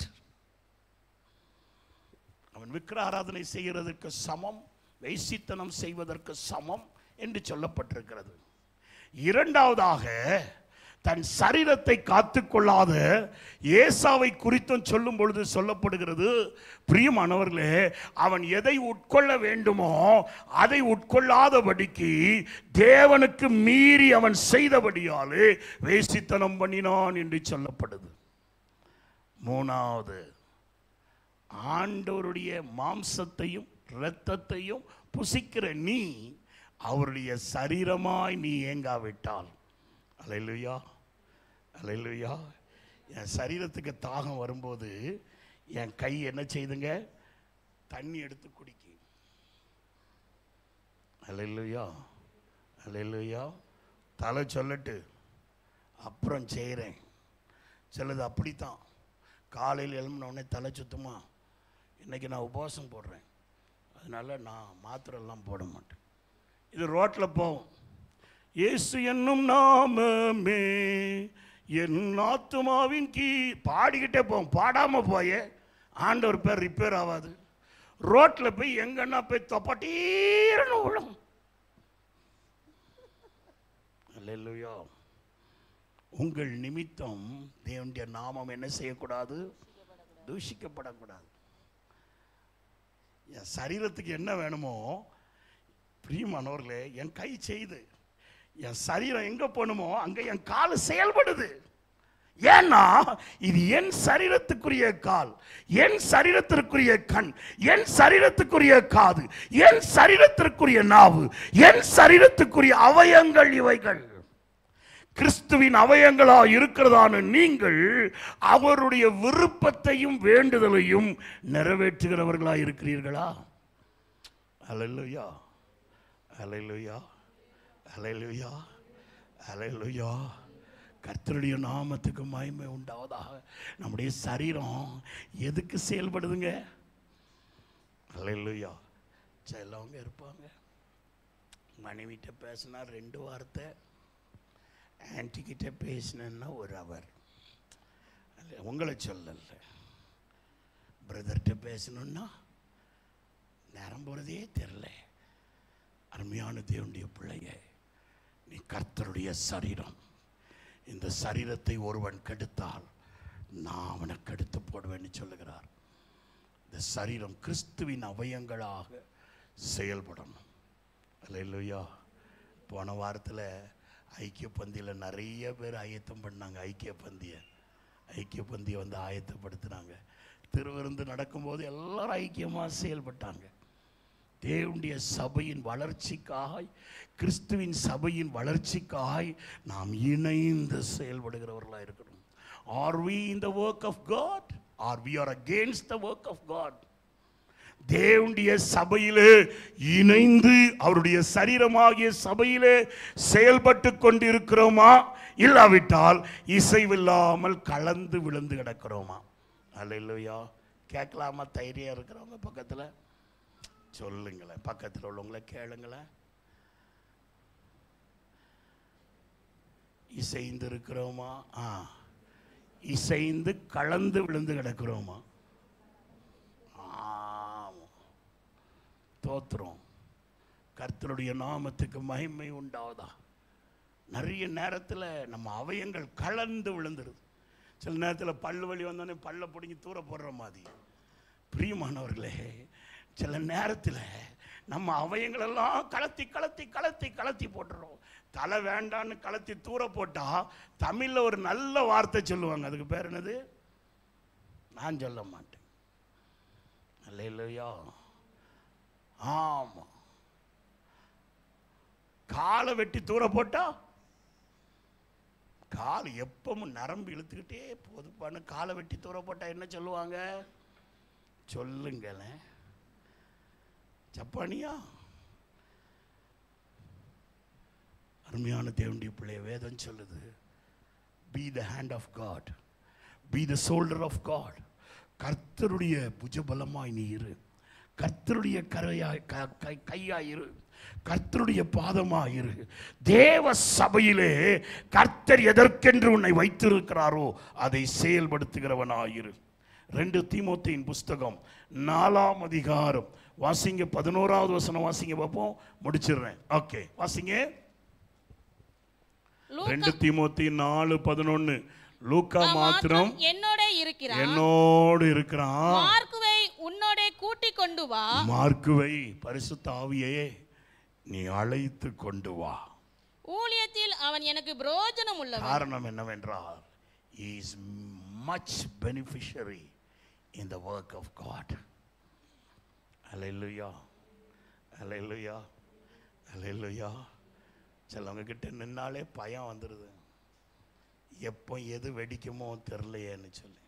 அவன் விக்கிர ஆராதனை செய்கிறதற்கு சமம் வேசித்தனம் செய்வதற்கு சமம் என்று சொல்லப்பட்டிருக்கிறது இரண்டாவதாக தன் சரீரத்தை காத்துக்கொள்ளாத ஏசாவை குறித்தும் சொல்லும் பொழுது சொல்லப்படுகிறது பிரியமானவர்களே அவன் எதை உட்கொள்ள வேண்டுமோ அதை உட்கொள்ளாதபடிக்கு தேவனுக்கு மீறி அவன் செய்தபடியாலே வேசித்தனம் பண்ணினான் என்று சொல்லப்படுது மூணாவது ஆண்டவருடைய மாம்சத்தையும் இரத்தத்தையும் புசிக்கிற நீ அவருடைய சரீரமாய் நீ ஏங்காவிட்டால் அலையிலுயா அலையிலுயா என் சரீரத்துக்கு தாகம் வரும்போது என் கை என்ன செய்துங்க தண்ணி எடுத்து குடிக்கு அலையிலுயா அலையிலுயா தலை சொல்லட்டு அப்புறம் செய்கிறேன் சிலது அப்படித்தான் காலையில் எழும்பின உடனே தலை சுத்தமா இன்னைக்கு நான் உபவாசம் போடுறேன் அதனால நான் மாத்திரைலாம் போட மாட்டேன் இது ரோட்டில் போவோம் இயேசு என்னும் நாமமே என் ஆத்துமாவின் கீ பாடிக்கிட்டே போவோம் பாடாமல் போயே ஆண்டவர் பேர் ரிப்பேர் ஆகாது ரோட்டில் போய் எங்கன்னா போய் தொப்பட்டீர்னு விழும் அல்லேலூயா உங்கள் நிமித்தம் தேவனுடைய நாமம் என்ன செய்யக்கூடாது தூஷிக்கப்படக்கூடாது என் சரீரத்துக்கு என்ன வேணுமோ பிரியமானவர்களே என் கை செய்து என் சரீரம் எங்க போகணுமோ அங்க என் கால் செயல்படுது ஏன்னா இது என் சரீரத்துக்குரிய கால் என் சரீரத்திற்குரிய கண் என் சரீரத்துக்குரிய காது என் சரீரத்திற்குரிய நாவு என் சரீரத்துக்குரிய அவயங்கள் இவைகள் கிறிஸ்துவின் அவயங்களா இருக்கிறதான நீங்கள் அவருடைய விருப்பத்தையும் வேண்டுதலையும் நிறைவேற்றுகிறவர்களா இருக்கிறீர்களா அலையிலுயா அலையிலுயா அலையிலுயா அலையிலுயா கர்த்தருடைய நாமத்துக்கு மகிமை உண்டாவதாக நம்முடைய சரீரம் எதுக்கு செயல்படுதுங்க அலையிலுயா சிலவங்க இருப்பாங்க மனைவிட்ட பேசினா ரெண்டு வார்த்தை ஆன்டிக்கிட்ட பேசினேன்னா ஒரு அவர் அல்ல, உங்களை சொல்லல பிரதர்கிட்ட பேசணுன்னா நேரம் போகிறதே தெரில அருமையான தேவனுடைய பிள்ளைய நீ கர்த்தருடைய சரீரம் இந்த சரீரத்தை ஒருவன் கெடுத்தால் நான் அவனை கெடுத்து போடுவேன்னு சொல்லுகிறார் இந்த சரீரம் கிறிஸ்துவின் அவயங்களாக செயல்படணும் அல்லையா போன வாரத்தில் ஐக்கிய பந்தியில் நிறைய பேர் ஆயத்தம் பண்ணாங்க ஐக்கிய பந்தியை ஐக்கிய பந்தியை வந்து ஆயத்தப்படுத்தினாங்க திருவிருந்து நடக்கும்போது எல்லாரும் ஐக்கியமாக செயல்பட்டாங்க தேவனுடைய சபையின் வளர்ச்சிக்காக கிறிஸ்துவின் சபையின் வளர்ச்சிக்காய் நாம் இணைந்து செயல்படுகிறவர்களாக இருக்கணும் are we in the work of God are we are against the work of God தேவனுடைய சபையிலே இணைந்து அவருடைய சரீரமாகிய சபையிலே செயல்பட்டு கொண்டிருக்கிறோமா இல்லாவிட்டால் இசைவில்லாமல் கலந்து விழுந்து கிடக்கிறோமா அல்லையா கேட்கலாமா தைரியம் இருக்கிறவங்க பக்கத்தில் சொல்லுங்களேன் பக்கத்தில் உள்ளவங்கள கேளுங்களேன் இசைந்து இருக்கிறோமா ஆ இசைந்து கலந்து விழுந்து கிடக்கிறோமா ஆமாம். தோத்துறோம் கர்த்தருடைய நாமத்துக்கு மகிமை உண்டாவதா நிறைய நேரத்தில் நம்ம அவயங்கள் கலந்து விழுந்துருது சில நேரத்தில் பல்லு வலி வந்தோடனே பல்ல பிடிங்கி தூர போடுற மாதிரி பிரியமானவர்களே சில நேரத்தில் நம்ம அவயங்களெல்லாம் கலத்தி கலத்தி கலத்தி கலத்தி போட்டுறோம் தலை வேண்டான்னு கலத்தி தூர போட்டா தமிழ்ல ஒரு நல்ல வார்த்தை சொல்லுவாங்க அதுக்கு பேர் என்னது நான் சொல்ல மாட்டேன் அல்லையா ஆமா காலை வெட்டி தூர போட்டா கால் எப்பவும் நரம்பு இழுத்துக்கிட்டே போதுப்பான்னு காலை வெட்டி தூர போட்டா என்ன சொல்லுவாங்க சொல்லுங்களேன் ஜப்பானியா அருமையான தேவனுடைய பிள்ளைய வேதம் சொல்லுது be the hand of God be the shoulder of God கர்த்தருடைய புஜபலமாய் நீ இரு கர்த்தருடைய கரையாய் க- கை- கையாயிரு கர்த்தருடைய பாதமாயிரு தேவ சபையிலே கர்த்தர் எதற்கென்று உன்னை வைத்திருக்கிறாரோ அதை செயல்படுத்துகிறவனாயிரு ரெண்டு தீமோத்தேயின் புஸ்தகம் நாலாம் அதிகாரம் வாசிங்க பதினோராவது வசனம் வாசிங்க பார்ப்போம் முடிச்சிடுறேன் ஓகே வாசிங்க லூக்கா ரெண்டு தீமோத்தி நாலு பதினொன்னு லூக்கா மாத்திரம் என்னோட இருக்கிறான் என்னோடு இருக்கிறான் மார்க்குவை உன்னோட கூட்டிக் கொண்டு வா மார்க்குவை பரிசுத்த ஆவியே நீ அழைத்து கொண்டு வா ஊழியத்தில் அவன் எனக்கு பிரயோஜனம் உள்ளவன் காரணம் என்னவென்றால் is much beneficiary in the work of God அலையிலுயா அலையிலுயா அலையிலுயா சிலவங்க கிட்ட நின்னாலே பயம் வந்துடுது எப்போ எது வெடிக்குமோ தெரிலையேன்னு சொல்லி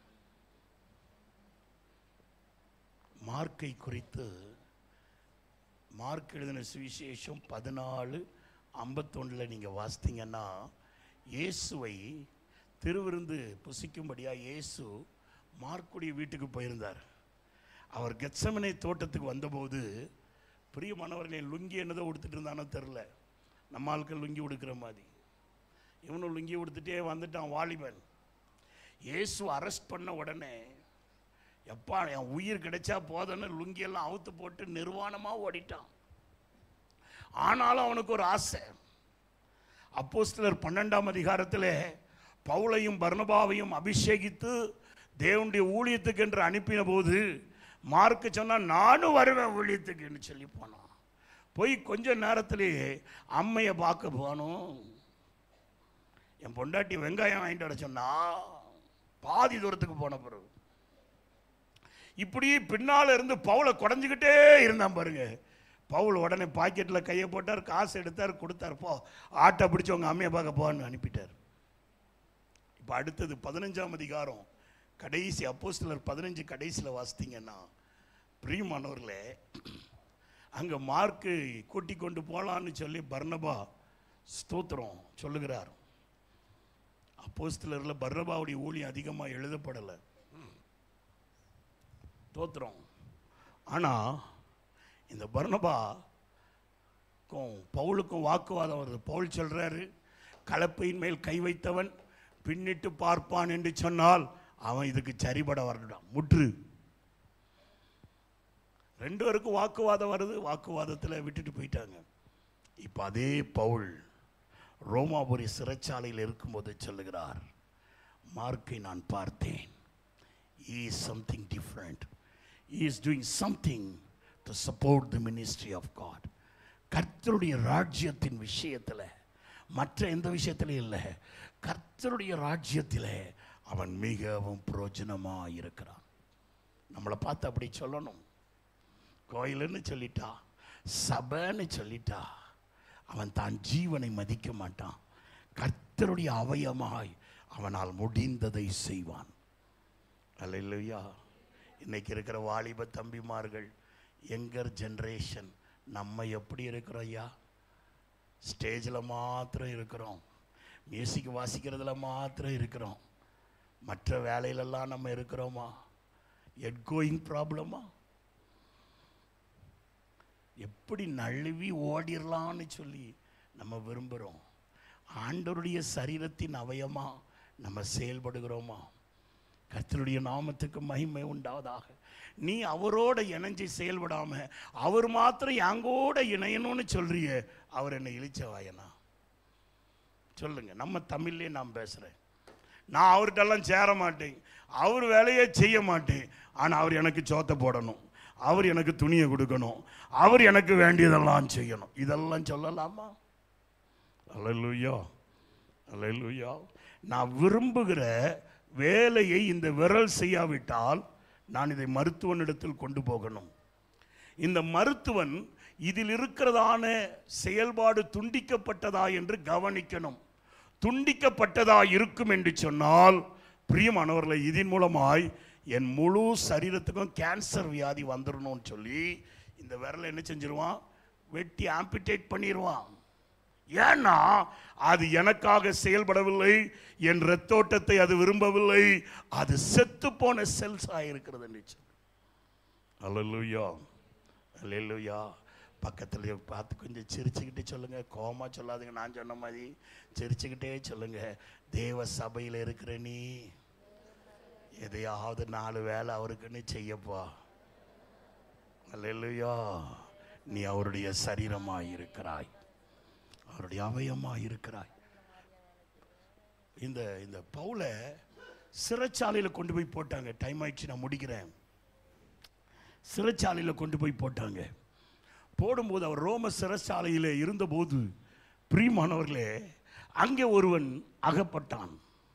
மார்க்கை குறித்து மார்க் எழுதின சுவிசேஷம் பதினாலு ஐம்பத்தொன்னில் நீங்கள் வாசித்தீங்கன்னா இயேசுவை திருவிருந்து புசிக்கும்படியாக இயேசு மார்க்குடைய வீட்டுக்கு போயிருந்தார் அவர் கெத்சமனை தோட்டத்துக்கு வந்தபோது பிரியமானவர்களே லுங்கி என்னதோ உடுத்துட்டு இருந்தானோ தெரில நம்ம ஆட்கள் லுங்கி உடுக்கிற மாதிரி இவனும் லுங்கி உடுத்துட்டே வந்துட்டான் வாலிபன் இயேசு அரெஸ்ட் பண்ண உடனே எப்பா என் உயிர் கிடைச்சா போதும்னு லுங்கியெல்லாம் அவுத்து போட்டு நிர்வாணமாக ஓடிட்டான் ஆனாலும் அவனுக்கு ஒரு ஆசை அப்போஸ்தலர் பன்னெண்டாம் அதிகாரத்தில் பவுலையும் பர்னபாவையும் அபிஷேகித்து தேவனுடைய ஊழியத்துக்கு என்று அனுப்பின போது மார்க்கு சொன்னா நானும் வருவேன் ஊழியத்துக்குன்னு சொல்லி போனான் போய் கொஞ்ச நேரத்திலேயே அம்மையை பார்க்க போனோம் என் பொண்டாட்டி வெங்காயம் வாங்கிட்டு வர சொன்னா பாதி தூரத்துக்கு போன பிறகு இப்படி பின்னால இருந்து பவுலை குடஞ்சிக்கிட்டே இருந்தான் பாருங்க பவுல் உடனே பாக்கெட்டில் கையை போட்டார் காசு எடுத்தார் கொடுத்தார் போ ஆட்டை பிடிச்சி உங்க அம்மையை பார்க்க போன்னு அனுப்பிட்டார் இப்போ அடுத்தது பதினஞ்சாம் அதிகாரம் கடைசி அப்போஸ்தலர் பதினஞ்சு கடைசியில் வாசித்தீங்கன்னா பிரியமானவர்களே அங்கே மார்க்கு கூட்டி கொண்டு போகலான்னு சொல்லி பர்னபா ஸ்தோத்திரம் சொல்லுகிறார் அப்போஸ்தலரில் பர்னபாவுடைய ஊழியம் அதிகமாக எழுதப்படலை தோத்துறோம் ஆனால் இந்த பர்னபாக்கும் பவுலுக்கும் வாக்குவாதம் வருது பவுல் சொல்றாரு கலப்பையின் மேல் கை வைத்தவன் பின்னிட்டு பார்ப்பான் என்று சொன்னால் அவன் இதுக்கு சரிபட வரணும் முற்று ரெண்டு பேருக்கும் வாக்குவாதம் வருது வாக்குவாதத்தில் விட்டுட்டு போயிட்டாங்க இப்போ அதே பவுல் ரோமாபுரி சிறைச்சாலையில் இருக்கும்போது சொல்லுகிறார் மார்க்கை நான் பார்த்தேன் he is something different. He is doing something to support the ministry of God. கர்த்தருடைய ராஜ்யத்தின் விஷயத்தில் மற்ற எந்த விஷயத்திலும் இல்லை கர்த்தருடைய ராஜ்யத்தில் அவன் மிகவும் பிரயோஜனமாக இருக்கிறான் நம்மளை பார்த்து அப்படி சொல்லணும் கோயிலுன்னு சொல்லிட்டா சபைன்னு சொல்லிட்டா அவன் தான் ஜீவனை மதிக்க மாட்டான் கர்த்தருடைய அவயமாய் அவனால் முடிந்ததை செய்வான் அல்லையா இன்னைக்கு இருக்கிற வாலிப தம்பிமார்கள் எங்கர் ஜென்ரேஷன் நம்ம எப்படி இருக்கிறோம் ஐயா ஸ்டேஜில் மாத்திரம் இருக்கிறோம் மியூசிக் வாசிக்கிறதுல மாத்திரம் இருக்கிறோம் மற்ற வேலையிலெல்லாம் நம்ம இருக்கிறோமா எட் கோயிங் ப்ராப்ளமா எப்படி நழுவி ஓடிரலாம்னு சொல்லி நம்ம விரும்புகிறோம் ஆண்டவருடைய சரீரத்தின் அவயமா நம்ம செயல்படுகிறோமா கர்த்தருடைய நாமத்துக்கு மகிமை உண்டாவதாக நீ அவரோட இணைஞ்சு செயல்படாம அவர் மாத்திரம் எங்கூட இணையணும்னு சொல்றியே அவர் என்ன இழிச்சவாயனா சொல்லுங்க நம்ம தமிழ்லேயே நான் பேசுறேன் நான் அவர்கிட்டலாம் சேர மாட்டேன் அவர் வேலையே செய்ய மாட்டேன் ஆனால் அவர் எனக்கு சோத்தை போடணும் அவர் எனக்கு துணியை கொடுக்கணும் அவர் எனக்கு வேண்டியதெல்லாம் செய்யணும் இதெல்லாம் சொல்லலாமா அல்லேலூயா அல்லேலூயா நான் விரும்புகிற வேலையை இந்த விரல் செய்யாவிட்டால் நான் இதை மருத்துவனிடத்தில் கொண்டு போகணும் இந்த மருத்துவன் இதில் இருக்கிறதான செயல்பாடு துண்டிக்கப்பட்டதா என்று கவனிக்கணும் துண்டிக்கப்பட்டதா இருக்கும் என்று சொன்னால் பிரியமானவர்களை இதன் மூலமாய் என் முழு சரீரத்துக்கும் கேன்சர் வியாதி வந்துடணும்னு சொல்லி இந்த விரலை என்ன செஞ்சிருவான் வெட்டி ஆம்பிடேட் பண்ணிடுவான் ஏன்னா அது எனக்காக செயல்படவில்லை என் ரத்தோட்டத்தை அது விரும்பவில்லை அது செத்து போன செல்ஸ் ஆயிருக்கிறது என்று சொல்லி அல்லேலூயா அல்லேலூயா பக்கத்தில் பார்த்து கொஞ்சம் சிரிச்சுக்கிட்டே சொல்லுங்க கோமா சொல்லாதீங்க நான் சொன்ன மாதிரி சிரிச்சுக்கிட்டே சொல்லுங்க தேவ சபையில் இருக்கிற நீ எதையாவது நாலு வேலை அவருக்குன்னு செய்யப்பா அல்லேலூயா நீ அவருடைய சரீரமாய் இருக்கிறாய் அவருடைய அவயமாய் இருக்கிறாய் இந்த இந்த பவுலை சிறைச்சாலையில் கொண்டு போய் போட்டாங்க டைம் ஆயிடுச்சு நான் முடிக்கிறேன் சிறைச்சாலையில் கொண்டு போய் போட்டாங்க போடும்போது அவர் ரோம சிறைச்சாலையில் இருந்தபோது பிரியமானவர்களே அங்கே ஒருவன் அகப்பட்டான்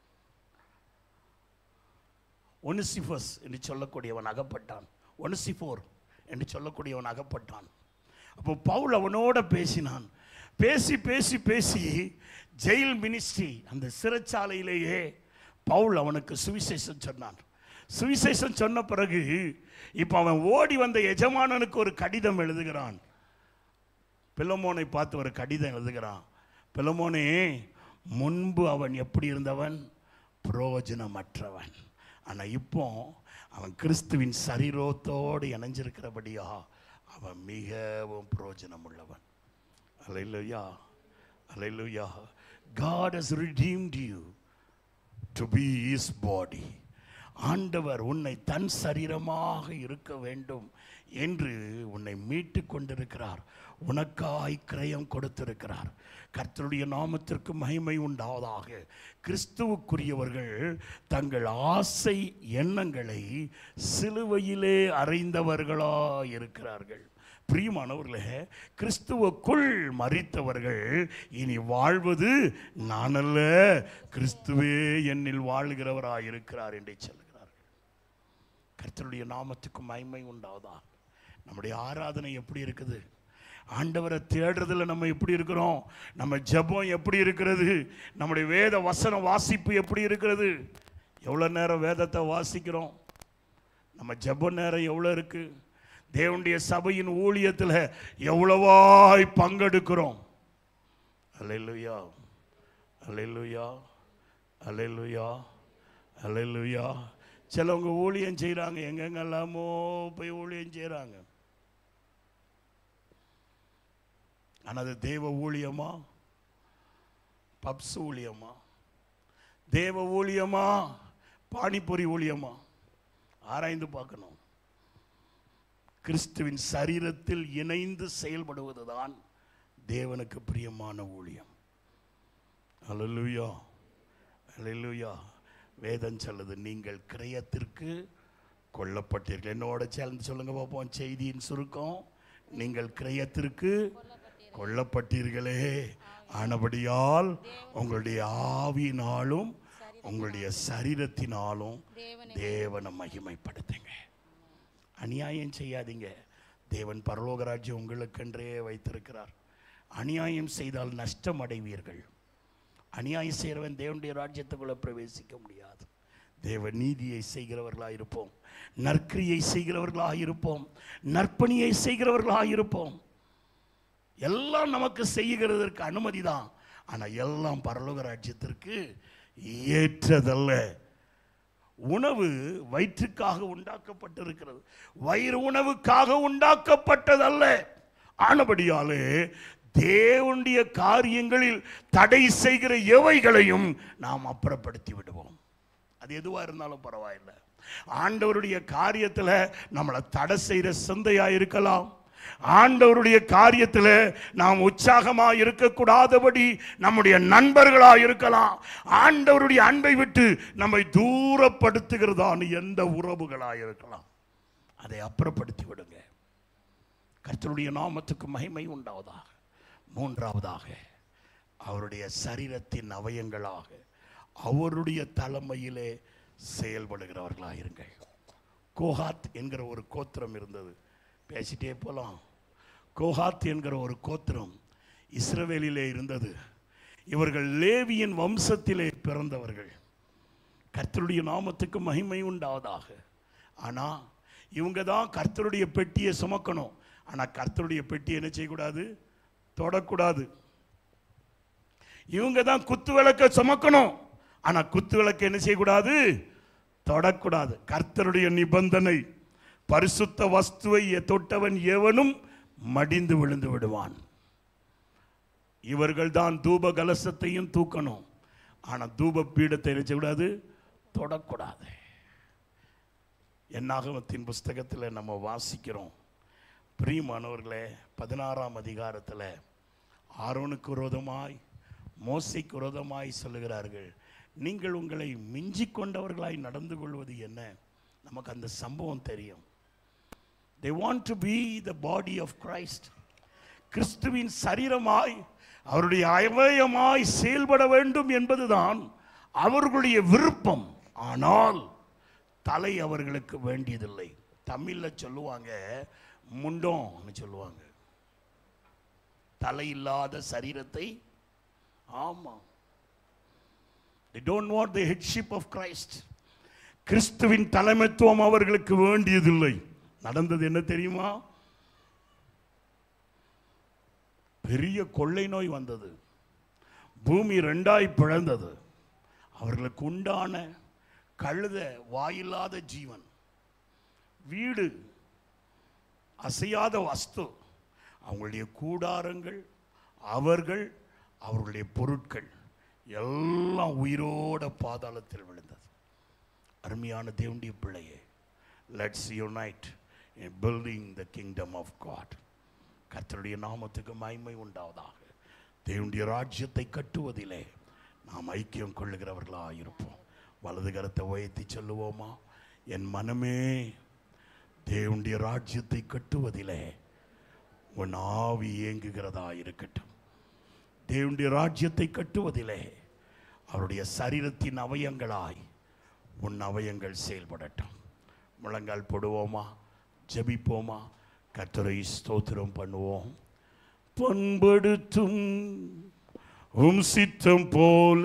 ஒனிசிஃபஸ் என்று சொல்லக்கூடியவன் அகப்பட்டான் ஒனிசிஃபோர் என்று சொல்லக்கூடியவன் அகப்பட்டான் அப்போ பவுல் அவனோட பேசினான் பேசி பேசி பேசி ஜெயில் மினிஸ்ட்ரி அந்த சிறைச்சாலையிலேயே பவுல் அவனுக்கு சுவிசேஷம் சொன்னான் சுவிசேஷம் சொன்ன பிறகு இப்போ அவன் ஓடி வந்த எஜமானனுக்கு ஒரு கடிதம் எழுதுகிறான் பிலமோனை பார்த்து ஒரு கடிதம் எழுதுகிறான் பிலமோனே முன்பு அவன் எப்படி இருந்தவன் பிரயோஜனமற்றவன் ஆனால் இப்போ அவன் கிறிஸ்துவின் சரீரத்தோடு இணைஞ்சிருக்கிறபடியா அவன் மிகவும் பிரயோஜனம் உள்ளவன் அலையிலுயா அலையிலுயா God has redeemed you to be his body ஆண்டவர் உன்னை தன் சரீரமாக இருக்க வேண்டும் என்று உன்னை மீட்டு கொண்டிருக்கிறார் உனக்காய் கிரயம் கொடுத்திருக்கிறார் கர்த்தருடைய நாமத்திற்கு மகிமை உண்டாவதாக கிறிஸ்துவுக்குரியவர்கள் தங்கள் ஆசை எண்ணங்களை சிலுவையிலே அறைந்தவர்களா இருக்கிறார்கள் பிரியமானவர்களே கிறிஸ்துவுக்குள் மறித்தவர்கள் இனி வாழ்வது நானல்ல கிறிஸ்துவே என்னில் வாழ்கிறவராய் இருக்கிறார் என்று சொல்கிறார்கள் கர்த்தருடைய நாமத்துக்கு மகிமை உண்டாவதா நம்முடைய ஆராதனை எப்படி இருக்குது ஆண்டவரை தேடுறதுல நம்ம எப்படி இருக்கிறோம் நம்ம ஜெபம் எப்படி இருக்கிறது நம்முடைய வேத வசன வாசிப்பு எப்படி இருக்கிறது எவ்வளோ நேரம் வேதத்தை வாசிக்கிறோம் நம்ம ஜெப நேரம் எவ்வளோ இருக்கு தேவனுடைய சபையின் ஊழியத்தில் எவ்வளவாய் பங்கெடுக்கிறோம் அல்லேலூயா அல்லேலூயா அல்லேலூயா அல்லேலூயா சிலவங்க ஊழியம் செய்கிறாங்க எங்கெங்கெல்லாமோ போய் ஊழியம் செய்கிறாங்க ஆனால் அது தேவ ஊழியமா பப்ஸ் ஊழியமா தேவ ஊழியமா பானிபூரி ஊழியமா ஆராய்ந்து பார்க்கணும் கிறிஸ்துவின் சரீரத்தில் இணைந்து செயல்படுவதுதான் தேவனுக்கு பிரியமான ஊழியம் அல்லேலூயா அல்லேலூயா வேதம் சொல்லுது நீங்கள் கிரயத்திற்கு கொல்லப்பட்டீர்கள் என்னோட சேர்ந்து சொல்லுங்க பார்ப்போம் செய்தியின் சுருக்கம் நீங்கள் கிரயத்திற்கு கொல்லப்பட்டீர்களே ஆனபடியால் உங்களுடைய ஆவியினாலும் உங்களுடைய சரீரத்தினாலும் தேவனை மகிமைப்படுத்துங்க அநியாயம் செய்யாதீங்க தேவன் பரலோக ராஜ்யம் உங்களுக்கென்றே வைத்திருக்கிறார் அநியாயம் செய்தால் நஷ்டம் அடைவீர்கள் அநியாயம் செய்கிறவன் தேவனுடைய ராஜ்யத்துக்குள்ள பிரவேசிக்க முடியாது தேவ நீதியை செய்கிறவர்களாக இருப்போம் நற்கிரியை செய்கிறவர்களாக இருப்போம் நற்பணியை செய்கிறவர்களாக இருப்போம் எல்லாம் நமக்கு செய்கிறதற்கு அனுமதி தான் ஆனா எல்லாம் பரலோக ராஜ்யத்திற்கு ஏற்றதல்ல உணவு வயிற்றுக்காக உண்டாக்கப்பட்டிருக்கிறது வயிறு உணவுக்காக உண்டாக்கப்பட்டதல்ல ஆனபடியாலே தேவனுடைய காரியங்களில் தடை செய்கிற எவைகளையும் நாம் அப்புறப்படுத்தி விடுவோம் அது எதுவா இருந்தாலும் பரவாயில்லை ஆண்டவருடைய காரியத்துல நம்மளை தடை செய்கிற சிந்தையா இருக்கலாம் ஆண்டவருடைய காரியத்தில் நாம் உற்சாகமா இருக்கக்கூடாதபடி நம்முடைய நண்பர்களா இருக்கலாம் ஆண்டவருடைய அன்பை விட்டு நம்மை தூரப்படுத்துகிறதான எந்த உறவுகளா இருக்கலாம் அதை அப்புறப்படுத்தி விடுங்க கர்த்தருடைய நாமத்துக்கு மகிமை உண்டாவதாக மூன்றாவதாக அவருடைய சரீரத்தின் அவயங்களாக அவருடைய தலைமையிலே செயல்படுகிறவர்களாக இருங்கள் கோஹாத் என்கிற ஒரு கோத்திரம் இருந்தது பேசிட்டே போலாம் கோஹாத் என்கிற ஒரு கோத்திரம் இஸ்ரவேலிலே இருந்தது இவர்கள் லேவியின் வம்சத்திலே பிறந்தவர்கள் கர்த்தருடைய நாமத்துக்கு மகிமை உண்டாவதாக ஆனா இவங்க தான் கர்த்தருடைய பெட்டியை சுமக்கணும் ஆனா கர்த்தருடைய பெட்டியை என்ன செய்யக்கூடாது தொடக்கூடாது இவங்க தான் குத்து விளக்க சுமக்கணும் ஆனா குத்து விளக்கு என்ன செய்யக்கூடாது தொடக்கூடாது கர்த்தருடைய நிபந்தனை பரிசுத்த வஸ்துவை தொட்டவன் எவனும் மடிந்து விழுந்து விடுவான் இவர்கள் தான் தூப கலசத்தையும் தூக்கணும் ஆனா தூப பீடத்தை என்ன செய்யக்கூடாது தொடக்கூடாது என்னாகமத்தின் புஸ்தகத்தில் நம்ம வாசிக்கிறோம் பிரியமானவர்களே பதினாறாம் அதிகாரத்தில் ஆரோனுக்கு விரோதமாய் மோசைக்கு விரோதமாய் சொல்லுகிறார்கள் நீங்கள் உங்களை மிஞ்சிக் கொண்டவர்களாய் நடந்து கொள்வது என்ன நமக்கு அந்த சம்பவம் தெரியும் they want to be the body of christ கிறிஸ்துவின் சரீரமாய் அவருடைய அவயமாய் செயல்பட வேண்டும் என்பதுதான் அவர்களுடைய விருப்பம் ஆனால் தலை அவர்களுக்கு வேண்டியதில்லை தமிழ்ல சொல்லுவாங்க முண்டோம்னு சொல்லுவாங்க தலை இல்லாத சரீரத்தை ஆமா they don't want the headship of christ கிறிஸ்துவின் தலைமைத்துவம் அவர்களுக்கு வேண்டியதில்லை நடந்தது என்ன தெரியுமா பெரிய கொள்ளை நோய் வந்தது பூமி ரெண்டாய் பிளந்தது அவர்களுக்கு உண்டான கழுத வாயில்லாத ஜீவன் வீடு அசையாத வஸ்து அவங்களுடைய கூடாரங்கள் அவர்கள் அவர்களுடைய பொருட்கள் எல்லாம் உயிரோட பாதாளத்தில் விழுந்தது அருமையான தேவனுடைய பிள்ளையே let's unite in building the kingdom of God கர்த்தருடைய நாமத்துக்கு மகிமை உண்டாவதாக தேவனுடைய ராஜ்யத்தை கட்டுவதிலே நாம் ஐக்கியம் கொள்ளுகிறவர்களாக இருப்போம் வலது கரத்தை உயர்த்தி சொல்லுவோமா என் மனமே தேவனுடைய ராஜ்யத்தை கட்டுவதிலே உன் ஆவி இயங்குகிறதா இருக்கட்டும் தேவனுடைய ராஜ்யத்தை கட்டுவதிலே அவருடைய சரீரத்தின் அவயங்களாய் உன் அவயங்கள் செயல்படட்டும் முழங்கால் போடுவோமா ஜெபிப்போமா கர்த்தரை ஸ்தோத்திரம் பண்ணுவோம் பண்படுத்தும் உம் சித்தம் போல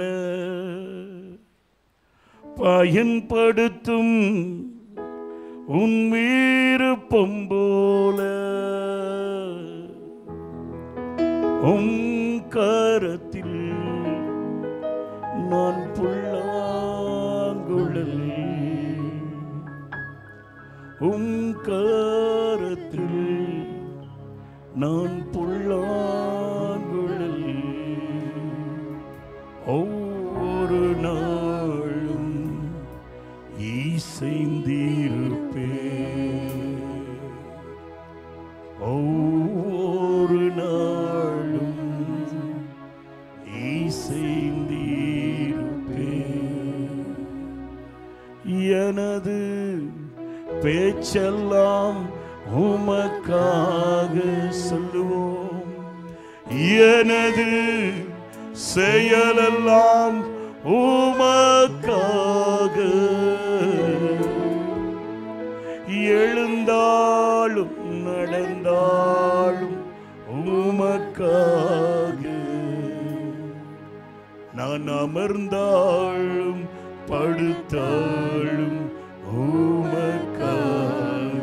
பயன்படுத்தும் உன் விருப்பம் போல உம் கரத்தில் நான் புல்லாங்குழல் உம் கரத்தில் நான் புல்லாங்குழல் ஒவ்வொரு நாளும் ஈசைந்திருப்பே ஒவ்வொரு நாளும் ஈசைந்திருப்பே எனது பேச்செல்லாம் உமக்காக சொல்லுவோம் எனது செயலெல்லாம் உமக்காக எழுந்தாலும் நடந்தாலும் உமக்காக நான் அமர்ந்தாலும் படுத்தாலும் உமக்காக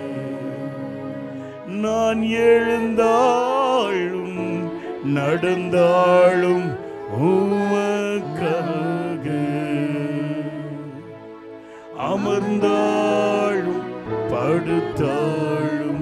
நான் எழுந்தாலும் நடந்தாலும் உமக்காக அமர்ந்தாலும் படுத்தாலும்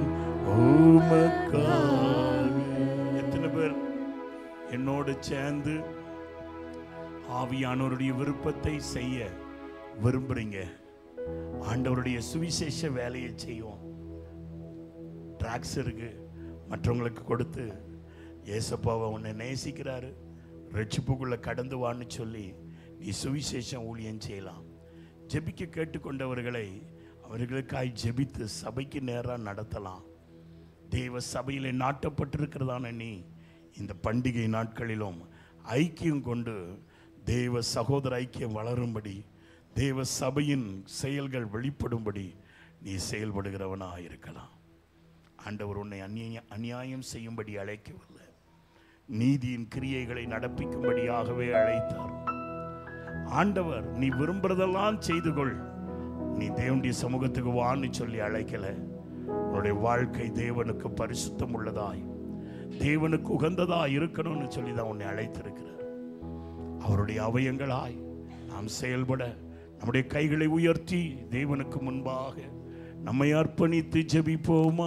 உமக்காக எத்தனை பேர் என்னோடு சேர்ந்து ஆவியானவருடைய விருப்பத்தை செய்ய விரும்புறீங்க ஆண்டவருடைய சுவிசேஷ வேலையை செய்வோம் ட்ராக்ஸ் இருக்கு மற்றவங்களுக்கு கொடுத்து ஏசப்பாவை உன்னை நேசிக்கிறாரு ரட்சிப்புக்குள்ள கடந்து வான்னு சொல்லி நீ சுவிசேஷம் ஊழியம் செய்யலாம் ஜெபிக்க கேட்டுக்கொண்டவர்களை அவர்களுக்காய் ஜெபித்து சபைக்கு நேராக நடத்தலாம் தேவ சபையிலே நாட்டப்பட்டிருக்கிறதான நீ இந்த பண்டிகை நாட்களிலும் ஐக்கியம் கொண்டு தேவ சகோதர ஐக்கியம் வளரும்படி தேவ சபையின் செயல்கள் வெளிப்படும்படி நீ செயல்படுகிறவனாக இருக்கலாம் ஆண்டவர் உன்னை அந்நிய அநியாயம் செய்யும்படி அழைக்கவில்லை நீதியின் கிரியைகளை நடப்பிக்கும்படியாகவே அழைத்தார் ஆண்டவர் நீ விரும்புறதெல்லாம் செய்து கொள் நீ தேவனுடைய சமூகத்துக்கு வான்னு சொல்லி அழைக்கல உன்னுடைய வாழ்க்கை தேவனுக்கு பரிசுத்தம் உள்ளதாய் தேவனுக்கு உகந்ததா இருக்கணும்னு சொல்லி தான் உன்னை அழைத்திருக்கிறார் அவருடைய அவயங்களாய் நாம் செயல்பட நம்முடைய கைகளை உயர்த்தி தேவனுக்கு முன்பாக நம்மை அர்ப்பணித்து ஜெபிப்போமா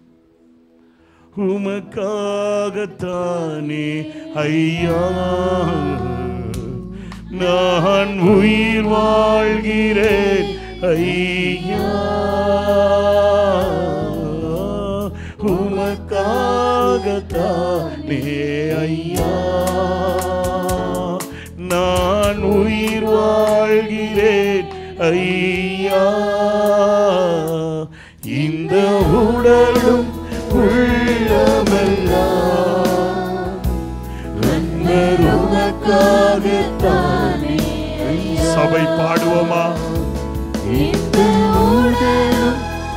உமக்காகத்தானே ஐயா நான் உயிர் வாழ்கிறேன் ஐயா உமக்காகத்தானே ஐயா நான் உயிர் வாழ்கிறேன் ஐயா இந்த உடலும் உள்ளமெல்லாம் நண்பர் உமக்காகத்தானே சபை பாடுவோமா இந்த உடலும்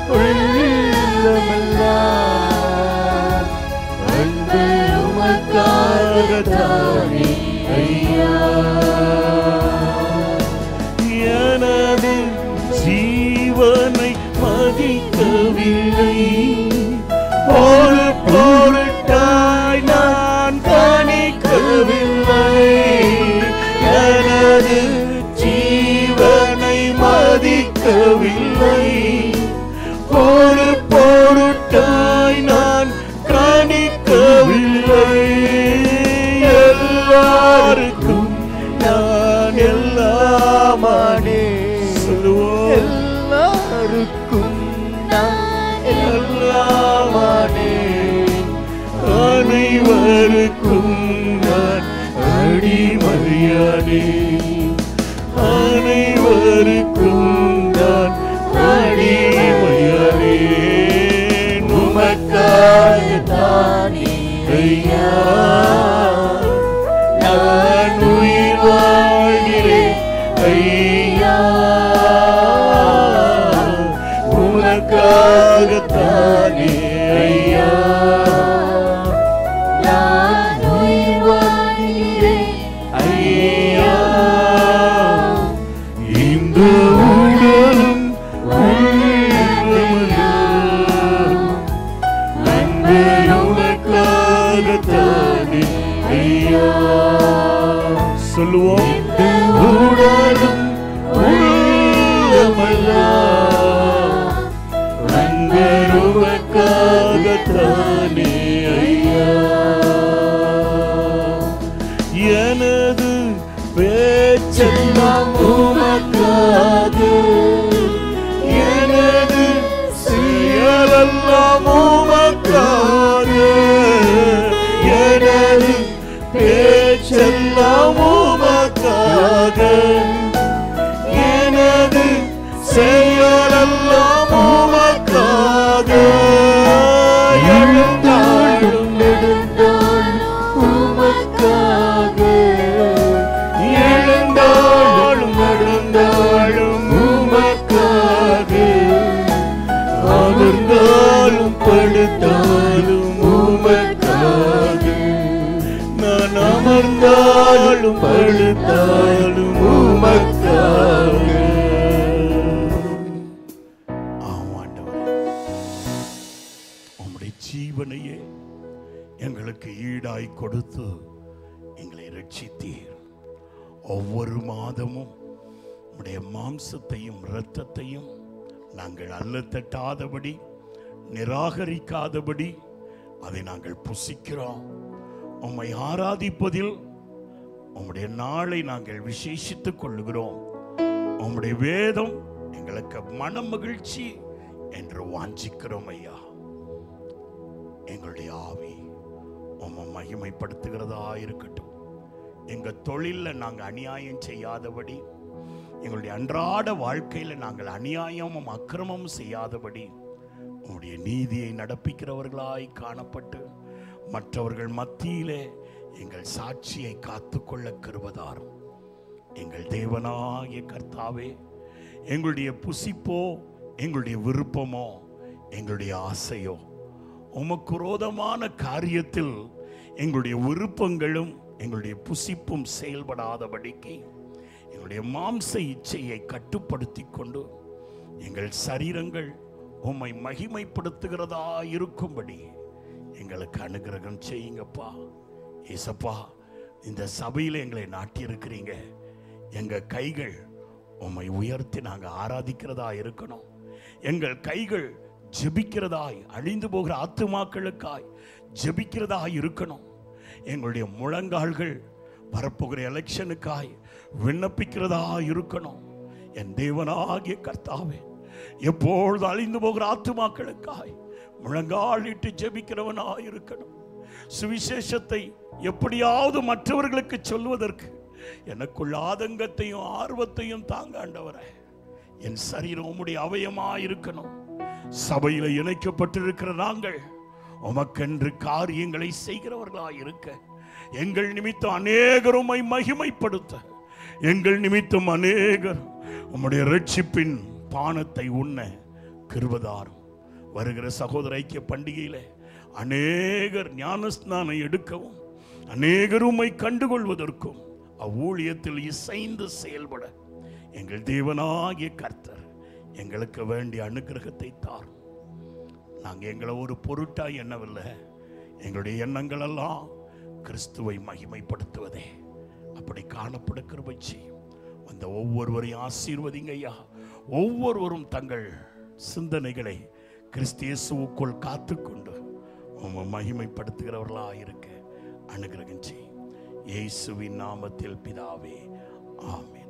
உள்ளமெல்லாம் நண்பர் உமக்காகத்தானே ஐயா எனது ஜீவனை மதிக்கவில்லை ஒரு பொருட்டாய் நான் கணிக்கவில்லை எனது ஜீவனை மதிக்கவில்லை ஒரு பொருட்டாய் நான் கணிக்கவில்லை எல்லாருக்கும் நான் எல்லாமானே சொல்லுவோம் எல்லாருக்கும் நான் எல்லாமானே அனைவருக்கும் நான் அடிமறியானே அனைவருக்கும் நான் அடிமையானே உமக்காகத்தானே ஐயா நான் உயிர் வாழ்கிறேன் ஐயா உனக்காகத்தானே ஐயா நான் உயிர் வாழ்கிறேன் ஐயா இந்த உடலும் உள்ளமெல்லாம் நண்பர் உனக்காகத்தானே ஐயா சொல்லுவோம் உடலும் உள்ளமெல்லாம் நண்பர் உனக்காகத்தானே ஐயா எனது பேச்செல்லாம் உமக்காக எனது செயலெல்லாம் உமக்காக எனது பேச்செல்லாம் உமக்காக எனது செயலெல்லாம் உமக்காக எழுந்தாலும் நெடுந்தாலும் உமக்காக எழுந்தாலும் நடந்தாலும் உமக்காக அமர்ந்தாலும் படுத்தாலும் உமக்காக நான் அமர்ந்தாலும் படுத்தாலும் உமக்காக ஜீவனையே எங்களுக்கு ஈடாய் கொடுத்து எங்களை ரட்சித்தீர் ஒவ்வொரு மாதமும் உம்முடைய மாம்சத்தையும் இரத்தத்தையும் நாங்கள் அல்ல தட்டாதபடி நிராகரிக்காதபடி அதை நாங்கள் புசிக்கிறோம் உம்மை ஆராதிப்பதில் உம்முடைய நாளை நாங்கள் விசேஷித்துக் கொள்ளுகிறோம் உம்முடைய வேதம் எங்களுக்கு மன மகிழ்ச்சி என்று வாஞ்சிக்கிறோம் ஐயா எங்களுடைய ஆவி உம்மை மகிமைப்படுத்துகிறதா இருக்கட்டும் எங்க தொழில்ல நாங்க அநியாயம் செய்யாதபடி எங்களுடைய அன்றாட வாழ்க்கையில நாங்கள் அநியாயமும் அக்கிரமமும் செய்யாதபடி உம்முடைய நீதியை நடப்பிக்கிறவர்களாய் காணப்பட்டு மற்றவர்கள் மத்தியிலே எங்கள் சாட்சியை காத்துக்கொள்ள கிருபதாரும் எங்கள் தேவனாகிய கர்த்தாவே எங்களுடைய புசிப்போ எங்களுடைய விருப்பமோ எங்களுடைய ஆசையோ உமக்கு ரோதமான காரியத்தில் எங்களுடைய விருப்பங்களும் எங்களுடைய புசிப்பும் செயல்படாதபடிக்கு எங்களுடைய மாம்ச இச்சையை கட்டுப்படுத்தி கொண்டு எங்கள் சரீரங்கள் உம்மை மகிமைப்படுத்துகிறதா இருக்கும்படி எங்களுக்கு அனுகிரகம் செய்யுங்கப்பா ஏசப்பா இந்த சபையில் எங்களை நாட்டியிருக்கிறீங்க எங்க கைகள் உம்மை உயர்த்தி நாங்க ஆராதிக்கிறதா இருக்கணும் எங்கள் கைகள் ஜெபிக்கிறதாய் அழிந்து போகிற ஆத்துமாக்களுக்காய் ஜெபிக்கிறதாய் இருக்கணும் எங்களுடைய முழங்கால்கள் வரப்போகிற எலெக்ஷனுக்காய் விண்ணப்பிக்கிறதா இருக்கணும் என் தேவனாகிய கர்த்தாவே எப்பொழுது அழிந்து போகிற ஆத்துமாக்களுக்காய் முழங்காலிட்டு ஜெபிக்கிறவனா இருக்கணும் சுவிசேஷத்தை எப்படியாவது மற்றவர்களுக்கு சொல்வதற்கு எனக்குள்ள ஆதங்கத்தையும் ஆர்வத்தையும் தாங்காண்டவரே என் சரீரம் உம்முடைய அவயமா இருக்கணும் சபையில இணைக்கப்பட்டிருக்கிற நாங்கள் உமக்கென்று காரியங்களை செய்கிறவர்களாய் இருக்க எங்கள் நிமித்தம் அநேகர் உம்மை மகிமைப்படுத்த எங்கள் நிமித்தம் அநேகர் உம்முடைய ரட்சிப்பின் பானத்தை உண்ண கிருபதாரும் வருகிற சகோதர ஐக்கிய பண்டிகையில அநேகர் ஞானஸ்நானம் எடுக்கவும் அநேகர் உம்மை கண்டுகொள்வதற்கும் அவ்வூழியத்தில் இசைந்து செயல்பட எங்கள் தேவனாகிய கர்த்தர் எங்களுக்கு வேண்டிய அனுகிரகத்தை தாரும் நாங்கள் எங்களை ஒரு பொருட்டாய் எண்ணவில்லை எங்களுடைய எண்ணங்கள் எல்லாம் கிறிஸ்துவை மகிமைப்படுத்துவதே அப்படி காணப்பட கிருபை செய்யும் அந்த ஒவ்வொருவரையும் ஆசீர்வதிங்க ஐயா ஒவ்வொருவரும் தங்கள் சிந்தனைகளை கிறிஸ்து இயேசுவுக்குள் காத்துக்கொண்டு உம்மை மகிமைப்படுத்துகிறவர்களாக இருக்க அனுகிரகம் செய்யும் இயேசுவின் நாமத்தில் பிதாவே ஆமென்